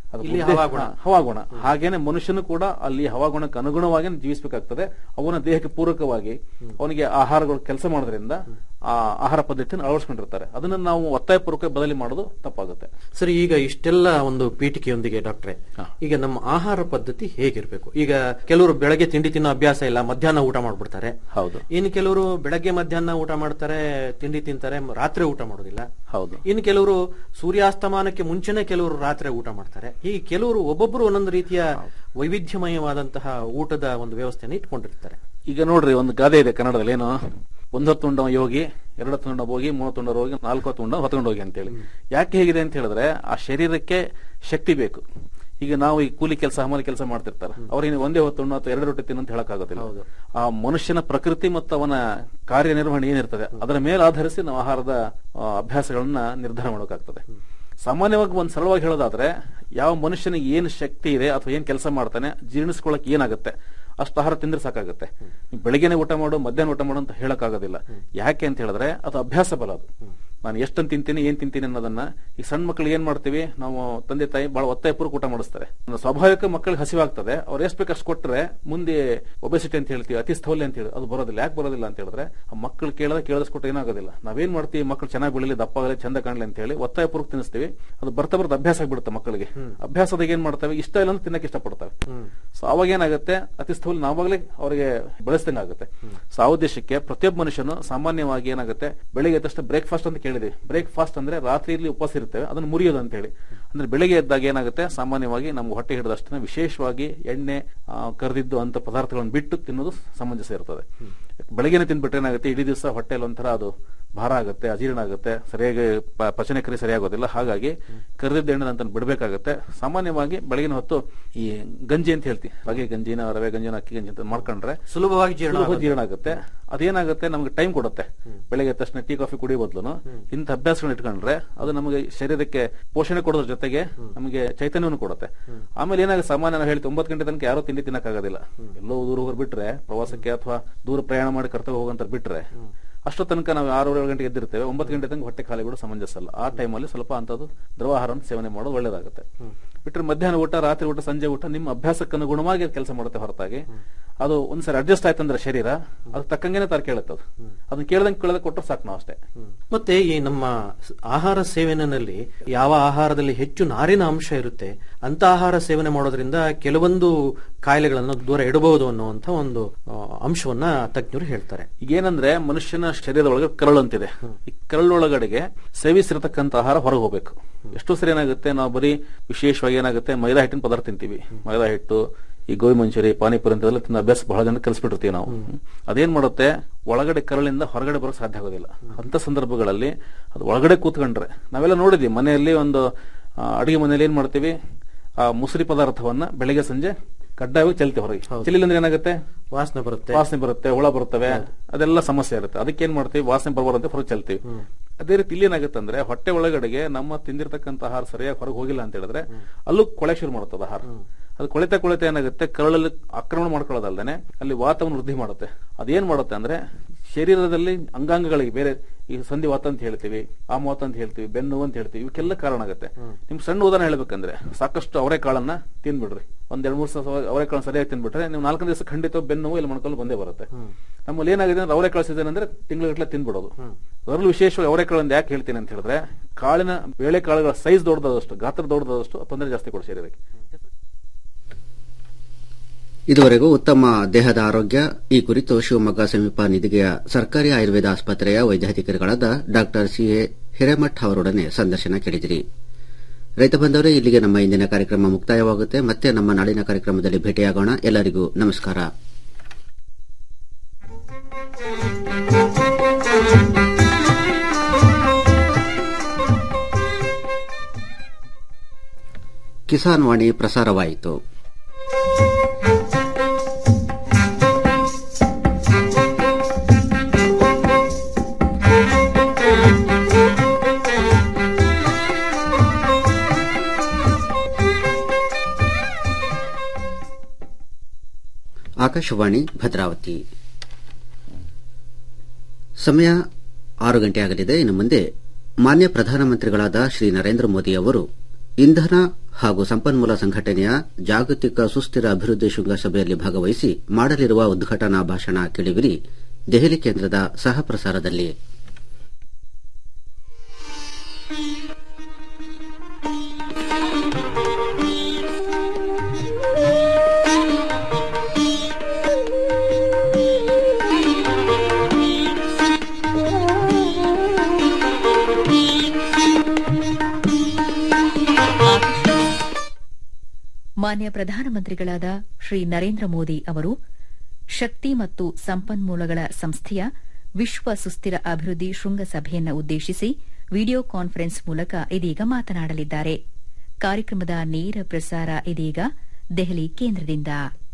ಅದಕ್ಕೆ ಇಲ್ಲಿ ಉದ್ದೇಶ- ಹವಾಗುಣ. ಹಾ, ಹವಾಗುಣ ಹಾಗೇನೆ ಮನುಷ್ಯನು ಕೂಡ ಅಲ್ಲಿ ಹವಾಗುಣಕ್ಕೆ ಅನುಗುಣವಾಗಿ ಜೀವಿಸಬೇಕಾಗ್ತದೆ ಅವನ ದೇಹಕ್ಕೆ ಪೂರಕವಾಗಿ ಅವನಿಗೆ ಆಹಾರಗಳು ಕೆಲಸ ಮಾಡೋದ್ರಿಂದ ಆ ಆಹಾರ ಪದ್ಧತಿಯನ್ನು ಅಳವಡಿಸ್ಕೊಂಡಿರ್ತಾರೆ ಅದನ್ನ ನಾವು ಒತ್ತಾಯಪೂರ್ವಕ ಬದಲಿ ಮಾಡೋದು ತಪ್ಪಾಗುತ್ತೆ ಸರಿ ಈಗ ಇಷ್ಟೆಲ್ಲ ಒಂದು ಪೀಠಿಕೆಯೊಂದಿಗೆ ಡಾಕ್ಟ್ರೆ ಈಗ ನಮ್ಮ ಆಹಾರ ಪದ್ಧತಿ ಹೇಗಿರ್ಬೇಕು ಈಗ ಕೆಲವರು ಬೆಳಗ್ಗೆ ತಿಂಡಿ ತಿನ್ನೋ ಅಭ್ಯಾಸ ಇಲ್ಲ ಮಧ್ಯಾಹ್ನ ಊಟ ಮಾಡ್ಬಿಡ್ತಾರೆ ಹೌದು ಇನ್ನು ಕೆಲವರು ಬೆಳಗ್ಗೆ ಮಧ್ಯಾಹ್ನ ಊಟ ಮಾಡ್ತಾರೆ ತಿಂಡಿ ತಿಂತಾರೆ ಮ- ರಾತ್ರಿ ಊಟ ಮಾಡೋದಿಲ್ಲ ಹೌದು ಇನ್ನು ಕೆಲವರು ಸೂರ್ಯಾಸ್ತಮಾನಕ್ಕೆ ಮುಂಚೆನೆ ಕೆಲವರು ರಾತ್ರಿ ಊಟ ಮಾಡ್ತಾರೆ ಹೀಗೆ ಕೆಲವರು ಒಬ್ಬೊಬ್ಬರು ಒಂದೊಂದು ರೀತಿಯ ವೈವಿಧ್ಯಮಯವಾದಂತಹ ಊಟದ ಒಂದು ವ್ಯವಸ್ಥೆಯನ್ನು ಇಟ್ಕೊಂಡಿರ್ತಾರೆ ಈಗ ನೋಡ್ರಿ ಒಂದು ಗಾದೆ ಇದೆ ಕನ್ನಡದಲ್ಲಿ ಏನು ಒಂದೊತ್ತು ಉಂಡ ಯೋಗಿ ಎರಡತ್ತು ಉಂಡ ಹೋಗಿ ಮೂವತ್ತು ಉಂಡ ಹೋಗಿ ನಾಲ್ಕು ಹೊತ್ತು ಉಂಡ ಹೊತ್ಕೊಂಡು ಹೋಗಿ ಅಂತೇಳಿ ಯಾಕೆ ಹೇಗಿದೆ ಅಂತ ಹೇಳಿದ್ರೆ ಆ ಶರೀರಕ್ಕೆ ಶಕ್ತಿ ಬೇಕು ಈಗ ನಾವು ಈ ಕೂಲಿ ಕೆಲಸ ಹಮಾಲಿ ಕೆಲಸ ಮಾಡ್ತಿರ್ತಾರೆ ಅವ್ರಿಗೆ ಒಂದೇ ಹೊತ್ತು ಉಣ್ಣು ಅಥವಾ ಎರಡು ರೊಟ್ಟಿ ತಿನ್ನು ಅಂತ ಹೇಳಕ್ಕಾಗೋದಿಲ್ಲ ಆ ಮನುಷ್ಯನ ಪ್ರಕೃತಿ ಮತ್ತು ಅವನ ಕಾರ್ಯನಿರ್ವಹಣೆ ಏನಿರ್ತದೆ ಅದರ ಮೇಲೆ ಆಧರಿಸಿ ನಾವು ಆಹಾರದ ಆ, ಅಭ್ಯಾಸಗಳನ್ನ ನಿರ್ಧಾರ ಮಾಡೋಕ್ಕಾಗ್ತದೆ ಸಾಮಾನ್ಯವಾಗಿ ಒಂದು ಸರಳವಾಗಿ ಹೇಳೋದಾದ್ರೆ ಯಾವ ಮನುಷ್ಯನಿಗೆ ಏನು ಶಕ್ತಿ ಇದೆ ಅಥವಾ ಏನ್ ಕೆಲಸ ಮಾಡ್ತಾನೆ ಜೀರ್ಣಿಸ್ಕೊಳಕ್ ಏನಾಗುತ್ತೆ ಅಷ್ಟು ಆಹಾರ ತಿಂದ್ರೆ ಸಾಕಾಗುತ್ತೆ ನೀವು ಬೆಳಿಗ್ಗೆನೆ ಊಟ ಮಾಡು ಮಧ್ಯಾಹ್ನ ಊಟ ಮಾಡು ಅಂತ ಹೇಳಕ್ಕಾಗೋದಿಲ್ಲ ಯಾಕೆ ಅಂತ ಹೇಳಿದ್ರೆ ಅದು ಅಭ್ಯಾಸ ಬಲ ಅದು ನಾನು ಎಷ್ಟನ್ನು ತಿಂತೀನಿ ಏನ್ ತಿಂತೀನಿ ಅನ್ನೋದನ್ನ ಈ ಸಣ್ಣ ಮಕ್ಕಳಿಗೆ ಏನ್ ಮಾಡ್ತೀವಿ ನಾವು ತಂದೆ ತಾಯಿ ಬಹಳ ಒತ್ತಾಯಪೂರ್ವಕ ಊಟ ಮಾಡಿಸ್ತಾರೆ ಒಂದು ಸ್ವಾಭಾವಿಕ ಮಕ್ಕಳಿಗೆ ಹಸಿವಾಗ್ತದೆ ಅವ್ರು ಎಷ್ಟು ಬೇಕಷ್ಟು ಕೊಟ್ರೆ ಮುಂದೆ ಒಬೆಸಿಟಿ ಅಂತ ಹೇಳ್ತೀವಿ ಅತಿ ಸ್ಥೌಲ್ಯ ಅಂತ ಹೇಳಿ ಅದು ಬರೋದಿಲ್ಲ ಯಾಕೆ ಬರೋದಿಲ್ಲ ಅಂತ ಹೇಳಿದ್ರೆ ಆ ಮಕ್ಕಳು ಕೇಳದ ಕೇಳಿಸ್ಕೊಟ್ರೆ ಏನಾಗೋದಿಲ್ಲ ನಾವೇನ್ ಮಾಡ್ತೀವಿ ಮಕ್ಕಳು ಚೆನ್ನಾಗಿ ಬೆಳಿಲಿ ದಪ್ಪ ಆಗಲಿ ಚಂದ ಕಾಣಲಿ ಅಂತ ಹೇಳಿ ಒತ್ತಾಯಪೂರ್ವಕ ತಿನ್ನಿಸ್ತೀವಿ ಅದು ಬರ್ತಾ ಬರ್ತಾ ಅಭ್ಯಾಸ ಆಗ್ಬಿಡುತ್ತೆ ಮಕ್ಕಳಿಗೆ ಅಭ್ಯಾಸದಾಗ ಏನ್ ಮಾಡ್ತವೆ ಇಷ್ಟ ಇಲ್ಲ ಅಂತ ತಿನ್ನಕ್ಕೆ ಇಷ್ಟಪಡ್ತವೆ ಸೊ ಅವಾಗ ಏನಾಗುತ್ತೆ ಅತಿ ಸ್ಥೂಲ ನಾವಾಗಲೇ ಅವರಿಗೆ ಬೆಳೆಸ್ದಂಗೆ ಆಗುತ್ತೆ ಸೊ ಆ ಉದ್ದೇಶಕ್ಕೆ ಪ್ರತಿಯೊಬ್ಬ ಮನುಷ್ಯನು ಸಾಮಾನ್ಯವಾಗಿ ಏನಾಗುತ್ತೆ ಬೆಳಿಗ್ಗೆ ಎದ್ದ ತಕ್ಷಣ ಬ್ರೇಕ್ಫಾಸ್ಟ್ ಅಂತ ಕೇಳಿದ್ವಿ ಬ್ರೇಕ್ಫಾಸ್ಟ್ ಅಂದ್ರೆ ರಾತ್ರಿಯಲ್ಲಿ ಉಪವಾಸ ಇರ್ತೇವೆ ಅದನ್ನು ಮುರಿಯೋದು ಅಂತ ಹೇಳಿ ಅಂದ್ರೆ ಬೆಳಿಗ್ಗೆ ಎದ್ದಾಗ ಏನಾಗುತ್ತೆ ಸಾಮಾನ್ಯವಾಗಿ ನಮ್ಗೆ ಹೊಟ್ಟೆ ಹಿಡಿದಷ್ಟನ್ನ ವಿಶೇಷವಾಗಿ ಎಣ್ಣೆ ಆ, ಕರೆದಿದ್ದು ಅಂತ ಪದಾರ್ಥಗಳನ್ನು ಬಿಟ್ಟು ತಿನ್ನೋದು ಸಮಂಜಸ ಇರ್ತದೆ ಬೆಳಗ್ಗೆನೆ ತಿಂದ್ಬಿಟ್ರೆ ಏನಾಗುತ್ತೆ ಇಡೀ ದಿವಸ ಹೊಟ್ಟೆಲಿ ಒಂಥರ ಅದು ಭಾರ ಆಗುತ್ತೆ ಅಜೀರ್ಣ ಆಗುತ್ತೆ ಸರಿಯಾಗಿ ಪ- ಪಚನ ಕ್ರಿಯೆ ಸರಿಯಾಗೋದಿಲ್ಲ ಹಾಗಾಗಿ ಕರೆದಿದ್ದ ಎಣ್ಣೆ ಅಂತ ಬಿಡಬೇಕಾಗುತ್ತೆ ಸಾಮಾನ್ಯವಾಗಿ ಬೆಳಗಿನ ಹೊತ್ತು ಈ ಗಂಜಿ ಅಂತ ಹೇಳ್ತೀವಿ ರಾಗಿ ಗಂಜಿನ ರವೆ ಗಂಜಿನ ಅಕ್ಕಿ ಗಂಜಿ ಅಂತ ಮಾಡ್ಕೊಂಡ್ರೆ ಸುಲಭವಾಗಿ ಜೀರ್ಣ ಸುಲಭ ಆಗುತ್ತೆ. ಜೀರ್ಣ ಆಗುತ್ತೆ ಅದೇನಾಗುತ್ತೆ ನಮಗೆ ಟೈಮ್ ಕೊಡುತ್ತೆ ಬೆಳಗ್ಗೆ ಎದ್ದ ತಕ್ಷಣ ಟೀ ಕಾಫಿ ಕುಡಿಯೋ ಬದಲು ಇಂಥ ಅಭ್ಯಾಸಗಳನ್ನ ಇಟ್ಕೊಂಡ್ರೆ ಅದು ನಮಗೆ ಶರೀರಕ್ಕೆ ಪೋಷಣೆ ಕೊಡೋದ್ರ ಜೊತೆಗೆ ನಮಗೆ ಚೈತನ್ಯವನ್ನು ಕೊಡುತ್ತೆ ಆಮೇಲೆ ಏನಾಗುತ್ತೆ ಸಾಮಾನ್ಯ ನಾವು ಹೇಳ್ತೀವಿ ಒಂಬತ್ತು ಗಂಟೆ ತನಕ ಯಾರೋ ತಿಂಡಿ ತಿನ್ನಕ್ಕಾಗೋದಿಲ್ಲ ಎಲ್ಲೋ ದೂರ ಹೋಗಿ ಬಿಟ್ರೆ ಪ್ರವಾಸಕ್ಕೆ ಅಥವಾ ದೂರ ಪ್ರಯಾಣ ಮಾಡಿ ಕರ್ತವ್ಯ ಹೋಗಂತ ಬಿಟ್ರೆ ಅಷ್ಟೋ ತನಕ ನಾವು ಆರು ಏಳು ಗಂಟೆಗೆ ಎದ್ದಿರ್ತೇವೆ ಒಂಬತ್ತು ಗಂಟೆ ತನಕ ಹೊಟ್ಟೆ ಖಾಲಿ ಬಿಡೋ ಸಮಂಜಸ ಅಲ್ಲ ಆ ಟೈಮಲ್ಲಿ ಸ್ವಲ್ಪ ಅಂತದ್ದು ದ್ರವಾಹಾರವನ್ನು ಸೇವನೆ ಮಾಡೋದು ಒಳ್ಳೇದಾಗುತ್ತೆ ಬಿಟ್ಟರೆ ಮಧ್ಯಾಹ್ನ ಊಟ ರಾತ್ರಿ ಊಟ ಸಂಜೆ ಊಟ ನಿಮ್ಮ ಅಭ್ಯಾಸಕ್ಕೆ ಅನುಗುಣವಾಗಿ ಕೆಲಸ ಮಾಡುತ್ತೆ ಹೊರತಾಗಿ ಅದು ಒಂದ್ಸರಿ ಅಡ್ಜಸ್ಟ್ ಆಯ್ತಂದ್ರೆ ಶರೀರ ಅದು ತಕ್ಕಂಗೆನೆ ತರ ಕೇಳುತ್ತೆ ಅದು ಅದನ್ನ ಕೇಳ್ದಂಗೆ ಕೇಳದಂಗೆ ಕೊಟ್ಟರೆ ಸಾಕು ನಾವು ಅಷ್ಟೇ ಮತ್ತೆ ಈ ನಮ್ಮ ಸ- ಆಹಾರ ಸೇವನೆಯಲ್ಲಿ ಯಾವ ಆಹಾರದಲ್ಲಿ ಹೆಚ್ಚು ನಾರಿನ ಅಂಶ ಇರುತ್ತೆ ಅಂತ ಆಹಾರ ಸೇವನೆ ಮಾಡೋದ್ರಿಂದ ಕೆಲವೊಂದು ಕಾಯಿಲೆಗಳನ್ನು ದೂರ ಇಡಬಹುದು ಅನ್ನುವಂತ ಒಂದು ಆ, ಅಂಶವನ್ನ ತಜ್ಞರು ಹೇಳ್ತಾರೆ ಈಗೇನಂದ್ರೆ ಮನುಷ್ಯನ ಶರೀರದ ಒಳಗೆ ಕರಳು ಅಂತಿದೆ ಈ ಕರಳೊಳಗಡೆಗೆ ಸೇವಿಸಿರತಕ್ಕಂತ ಆಹಾರ ಹೊರಗೆ ಹೋಗ್ಬೇಕು ಎಷ್ಟೋ ಸರಿ ಏನಾಗುತ್ತೆ ನಾವು ಬರೀ ವಿಶೇಷವಾಗಿ ಏನಾಗುತ್ತೆ ಮೈದಾ ಹಿಟ್ಟಿನ ಪದಾರ್ಥ ತಿಂತೀವಿ ಮೈದಾ ಹಿಟ್ಟು ಈ ಗೋಬಿ ಮಂಚೂರಿ ಪಾನಿಪುರಿ ಅಂತೆಲ್ಲ ತಿನ್ನೋ ಅಭ್ಯಾಸ ಬಹಳ ಜನ ಕಲಿಸ್ಬಿಟ್ಟಿರ್ತೀವಿ ನಾವು ಅದೇನ್ ಮಾಡುತ್ತೆ ಒಳಗಡೆ ಕರಳಿಂದ ಹೊರಗಡೆ ಬರೋಕ್ ಸಾಧ್ಯ ಆಗೋದಿಲ್ಲ ಅಂತ ಸಂದರ್ಭಗಳಲ್ಲಿ ಅದು ಒಳಗಡೆ ಕೂತ್ಕೊಂಡ್ರೆ ನಾವೆಲ್ಲ ನೋಡಿದ್ವಿ ಮನೆಯಲ್ಲಿ ಒಂದು ಆ, ಅಡಿಗೆ ಮನೆಯಲ್ಲಿ ಏನ್ ಮಾಡ್ತೀವಿ ಆ ಮುಸುರಿ ಪದಾರ್ಥವನ್ನ ಬೆಳಿಗ್ಗೆ ಸಂಜೆ ಕಡ್ಡಾಯವಾಗಿ ಚೆಲ್ತೀವಿ ಹೊರಗೆ ಚೆಲ್ಲಿಲ್ಲ ಅಂದ್ರೆ ಏನಾಗುತ್ತೆ ವಾಸನೆ ಬರುತ್ತೆ ವಾಸನೆ ಬರುತ್ತೆ ಹುಳ ಬರ್ತವೆ ಅದೆಲ್ಲ ಸಮಸ್ಯೆ ಇರುತ್ತೆ ಅದಕ್ಕೆ ಏನ್ ಮಾಡ್ತೀವಿ ವಾಸನೆ ಬರಬಾರಂತೆ ಹೊರಗೆ ಚೆಲ್ತೀವಿ ಅದೇ ರೀತಿ ಇಲ್ಲಿ ಏನಾಗುತ್ತೆ ಅಂದ್ರೆ ಹೊಟ್ಟೆ ಒಳಗಡೆಗೆ ನಮ್ಮ ತಿಂದಿರ್ತಕ್ಕಂಥ ಆಹಾರ ಸರಿಯಾಗಿ ಹೊರಗೆ ಹೋಗಿಲ್ಲ ಅಂತ ಹೇಳಿದ್ರೆ ಅಲ್ಲೂ ಕೊಳೆ ಶುರು ಮಾಡುತ್ತದೆ ಆಹಾರ ಅದು ಕೊಳೆತ ಕೊಳೆತ ಏನಾಗುತ್ತೆ ಕರಳಲ್ಲಿ ಆಕ್ರಮಣ ಮಾಡ್ಕೊಳ್ಳೋದಲ್ದೇನೆ ಅಲ್ಲಿ ವಾತವನ್ನು ವೃದ್ಧಿ ಮಾಡುತ್ತೆ ಅದೇನ್ ಮಾಡುತ್ತೆ ಅಂದ್ರೆ ಶರೀರದಲ್ಲಿ ಅಂಗಾಂಗಗಳಿಗೆ ಬೇರೆ ಈ ಸಂಧಿವಾತ ಅಂತ ಹೇಳ್ತೀವಿ ಆಮವಾತ ಅಂತ ಹೇಳ್ತೀವಿ ಬೆನ್ನು ಅಂತ ಹೇಳ್ತೀವಿ ಇವಕ್ಕೆಲ್ಲ ಕಾರಣ ಆಗುತ್ತೆ ನಿಮ್ಗೆ ಸಣ್ಣ ಉದಾಹರಣೆ ಹೇಳ್ಬೇಕಂದ್ರೆ ಸಾಕಷ್ಟು ಅವರೆಕಾಳನ್ನ ತಿಂದ್ಬಿಡ್ರಿ ಒಂದ್ ಎರಡ್ ಮೂರು ಸಾವಿರ ಅವರೆಕಾಳು ಸರಿಯಾಗಿ ತಿಂದ್ಬಿಟ್ರೆ ನೀವು ನಾಲ್ಕು ದಿವಸ ಖಂಡಿತ ಬೆನ್ನು ನೋವು ಇಲ್ಲ ಮೊಣಕಾಲು ಬಂದೇ ಬರುತ್ತೆ ನಮ್ಮಲ್ಲಿ ಏನಾಗಿದೆ ಅಂದ್ರೆ ಅವರೆಕಾಳು ಸೀಸನ್ ಅಂದ್ರೆ ತಿಂಗಳಗಟ್ಟಲೆ ತಿಂದ್ಬಿಡೋದು ಅದರಲ್ಲೂ ವಿಶೇಷವಾಗಿ ಅವರೆಕಾಳು ಅಂತ ಯಾಕೆ ಹೇಳ್ತೀನಿ ಅಂತ ಹೇಳಿದ್ರೆ ಕಾಳಿನ ಬೇಳೆ ಕಾಳುಗಳ ಸೈಜ್ ದೊಡ್ಡದಾದಷ್ಟು ಗಾತ್ರ ದೊಡ್ಡದಾದಷ್ಟು ತೊಂದರೆ ಜಾಸ್ತಿ ಕೊಡು ಶರೀರಕ್ಕೆ ಇದುವರೆಗೂ ಉತ್ತಮ ದೇಹದ ಆರೋಗ್ಯ ಈ ಕುರಿತು ಶಿವಮೊಗ್ಗ ಸಮೀಪ ನಿಧಿಗೆಯ ಸರ್ಕಾರಿ ಆಯುರ್ವೇದ ಆಸ್ಪತ್ರೆಯ ವೈದ್ಯಾಧಿಕಾರಿಗಳಾದ ಡಾಕ್ಟರ್ ಸಿಎ ಹಿರೇಮಠ್ ಅವರೊಡನೆ ಸಂದರ್ಶನ ಕೇಳಿದಿರಿ ರೈತ ಬಂದವರೇ ಇಲ್ಲಿಗೆ ನಮ್ಮ ಇಂದಿನ ಕಾರ್ಯಕ್ರಮ ಮುಕ್ತಾಯವಾಗುತ್ತೆ ಮತ್ತೆ ನಮ್ಮ ನಾಳಿನ ಕಾರ್ಯಕ್ರಮದಲ್ಲಿ ಭೇಟಿಯಾಗೋಣ ಎಲ್ಲರಿಗೂ ನಮಸ್ಕಾರ ಕಿಸಾನ್ ವಾಣಿ ಪ್ರಸಾರವಾಯಿತು ಆಕಾಶವಾಣಿ ಭದ್ರಾವತಿ ಸಮಯ ಆರು ಗಂಟೆ ಆಗಲಿದೆ ಇನ್ನು ಮುಂದೆ ಮಾನ್ಯ ಪ್ರಧಾನಮಂತ್ರಿಗಳಾದ ಶ್ರೀ ನರೇಂದ್ರ ಮೋದಿ ಅವರು ಇಂಧನ ಹಾಗೂ ಸಂಪನ್ಮೂಲ ಸಂಘಟನೆಯ ಜಾಗತಿಕ ಸುಸ್ಥಿರ ಅಭಿವೃದ್ಧಿ ಶೃಂಗಸಭೆಯಲ್ಲಿ ಭಾಗವಹಿಸಿ ಮಾಡಲಿರುವ ಉದ್ಘಾಟನಾ ಭಾಷಣ ಕೇಳಿವಿರಿ ದೆಹಲಿ ಕೇಂದ್ರದ ಸಹ ಪ್ರಸಾರದಲ್ಲಿ ಮಾನ್ಯ ಪ್ರಧಾನಮಂತ್ರಿಗಳಾದ ಶ್ರೀ ನರೇಂದ್ರ ಮೋದಿ ಅವರು ಶಕ್ತಿ ಮತ್ತು ಸಂಪನ್ಮೂಲಗಳ ಸಂಸ್ಥೆಯ ವಿಶ್ವ ಸುಸ್ಥಿರ ಅಭಿವೃದ್ಧಿ ಶೃಂಗಸಭೆಯನ್ನು ಉದ್ದೇಶಿಸಿ ವಿಡಿಯೋ ಕಾನ್ಫರೆನ್ಸ್ ಮೂಲಕ ಇದೀಗ ಮಾತನಾಡಲಿದ್ದಾರೆ ಕಾರ್ಯಕ್ರಮದ ನೇರ ಪ್ರಸಾರ ಇದೀಗ ದೆಹಲಿ ಕೇಂದ್ರದಿಂದ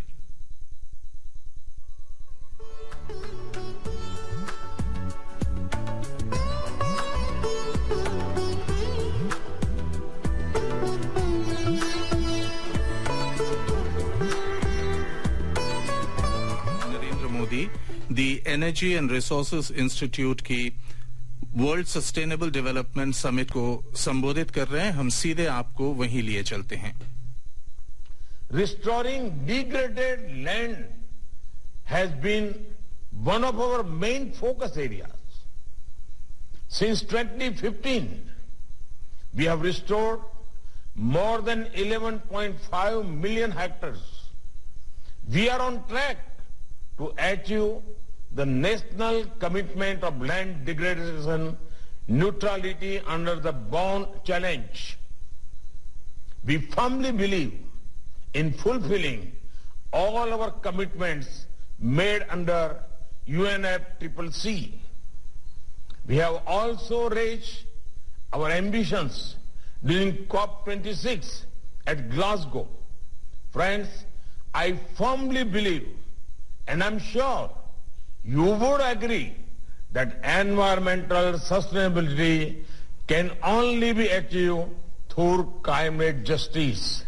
Narendra Modi the energy and resources institute की वर्ल्ड सस्टेनेबल डेवलपमेंट समिट को संबोधित कर रहे हैं हम सीधे आपको वहीं लिए चलते हैं Restoring degraded land has been one of our main focus areas. Since 2015, we have restored more than 11.5 million hectares. We are on track to achieve the national commitment of land degradation neutrality under the Bond Challenge. We firmly believe in fulfilling all our commitments made under UNFCCC. We have also raised our ambitions during COP26 at Glasgow. Friends, I firmly believe, and I'm sure you would agree, that environmental sustainability can only be achieved through climate justice.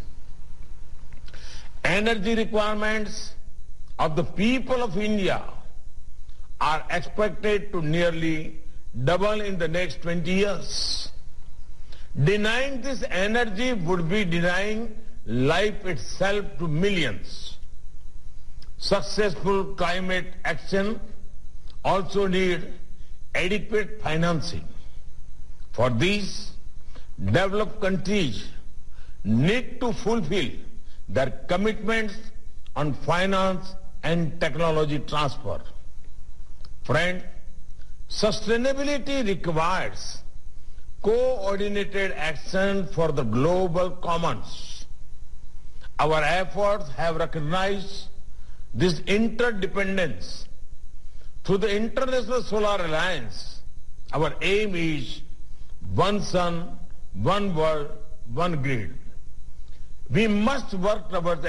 Energy requirements of the people of India are expected to nearly double in the next 20 years. Denying this energy would be denying life itself to millions. Successful climate action also need adequate financing. For these, developed countries need to fulfill their commitments on finance and technology transfer. Friend, sustainability requires coordinated action for the global commons. Our efforts have recognized this interdependence. Through the International Solar Alliance, our aim is one sun, one world, one grid. We must work towards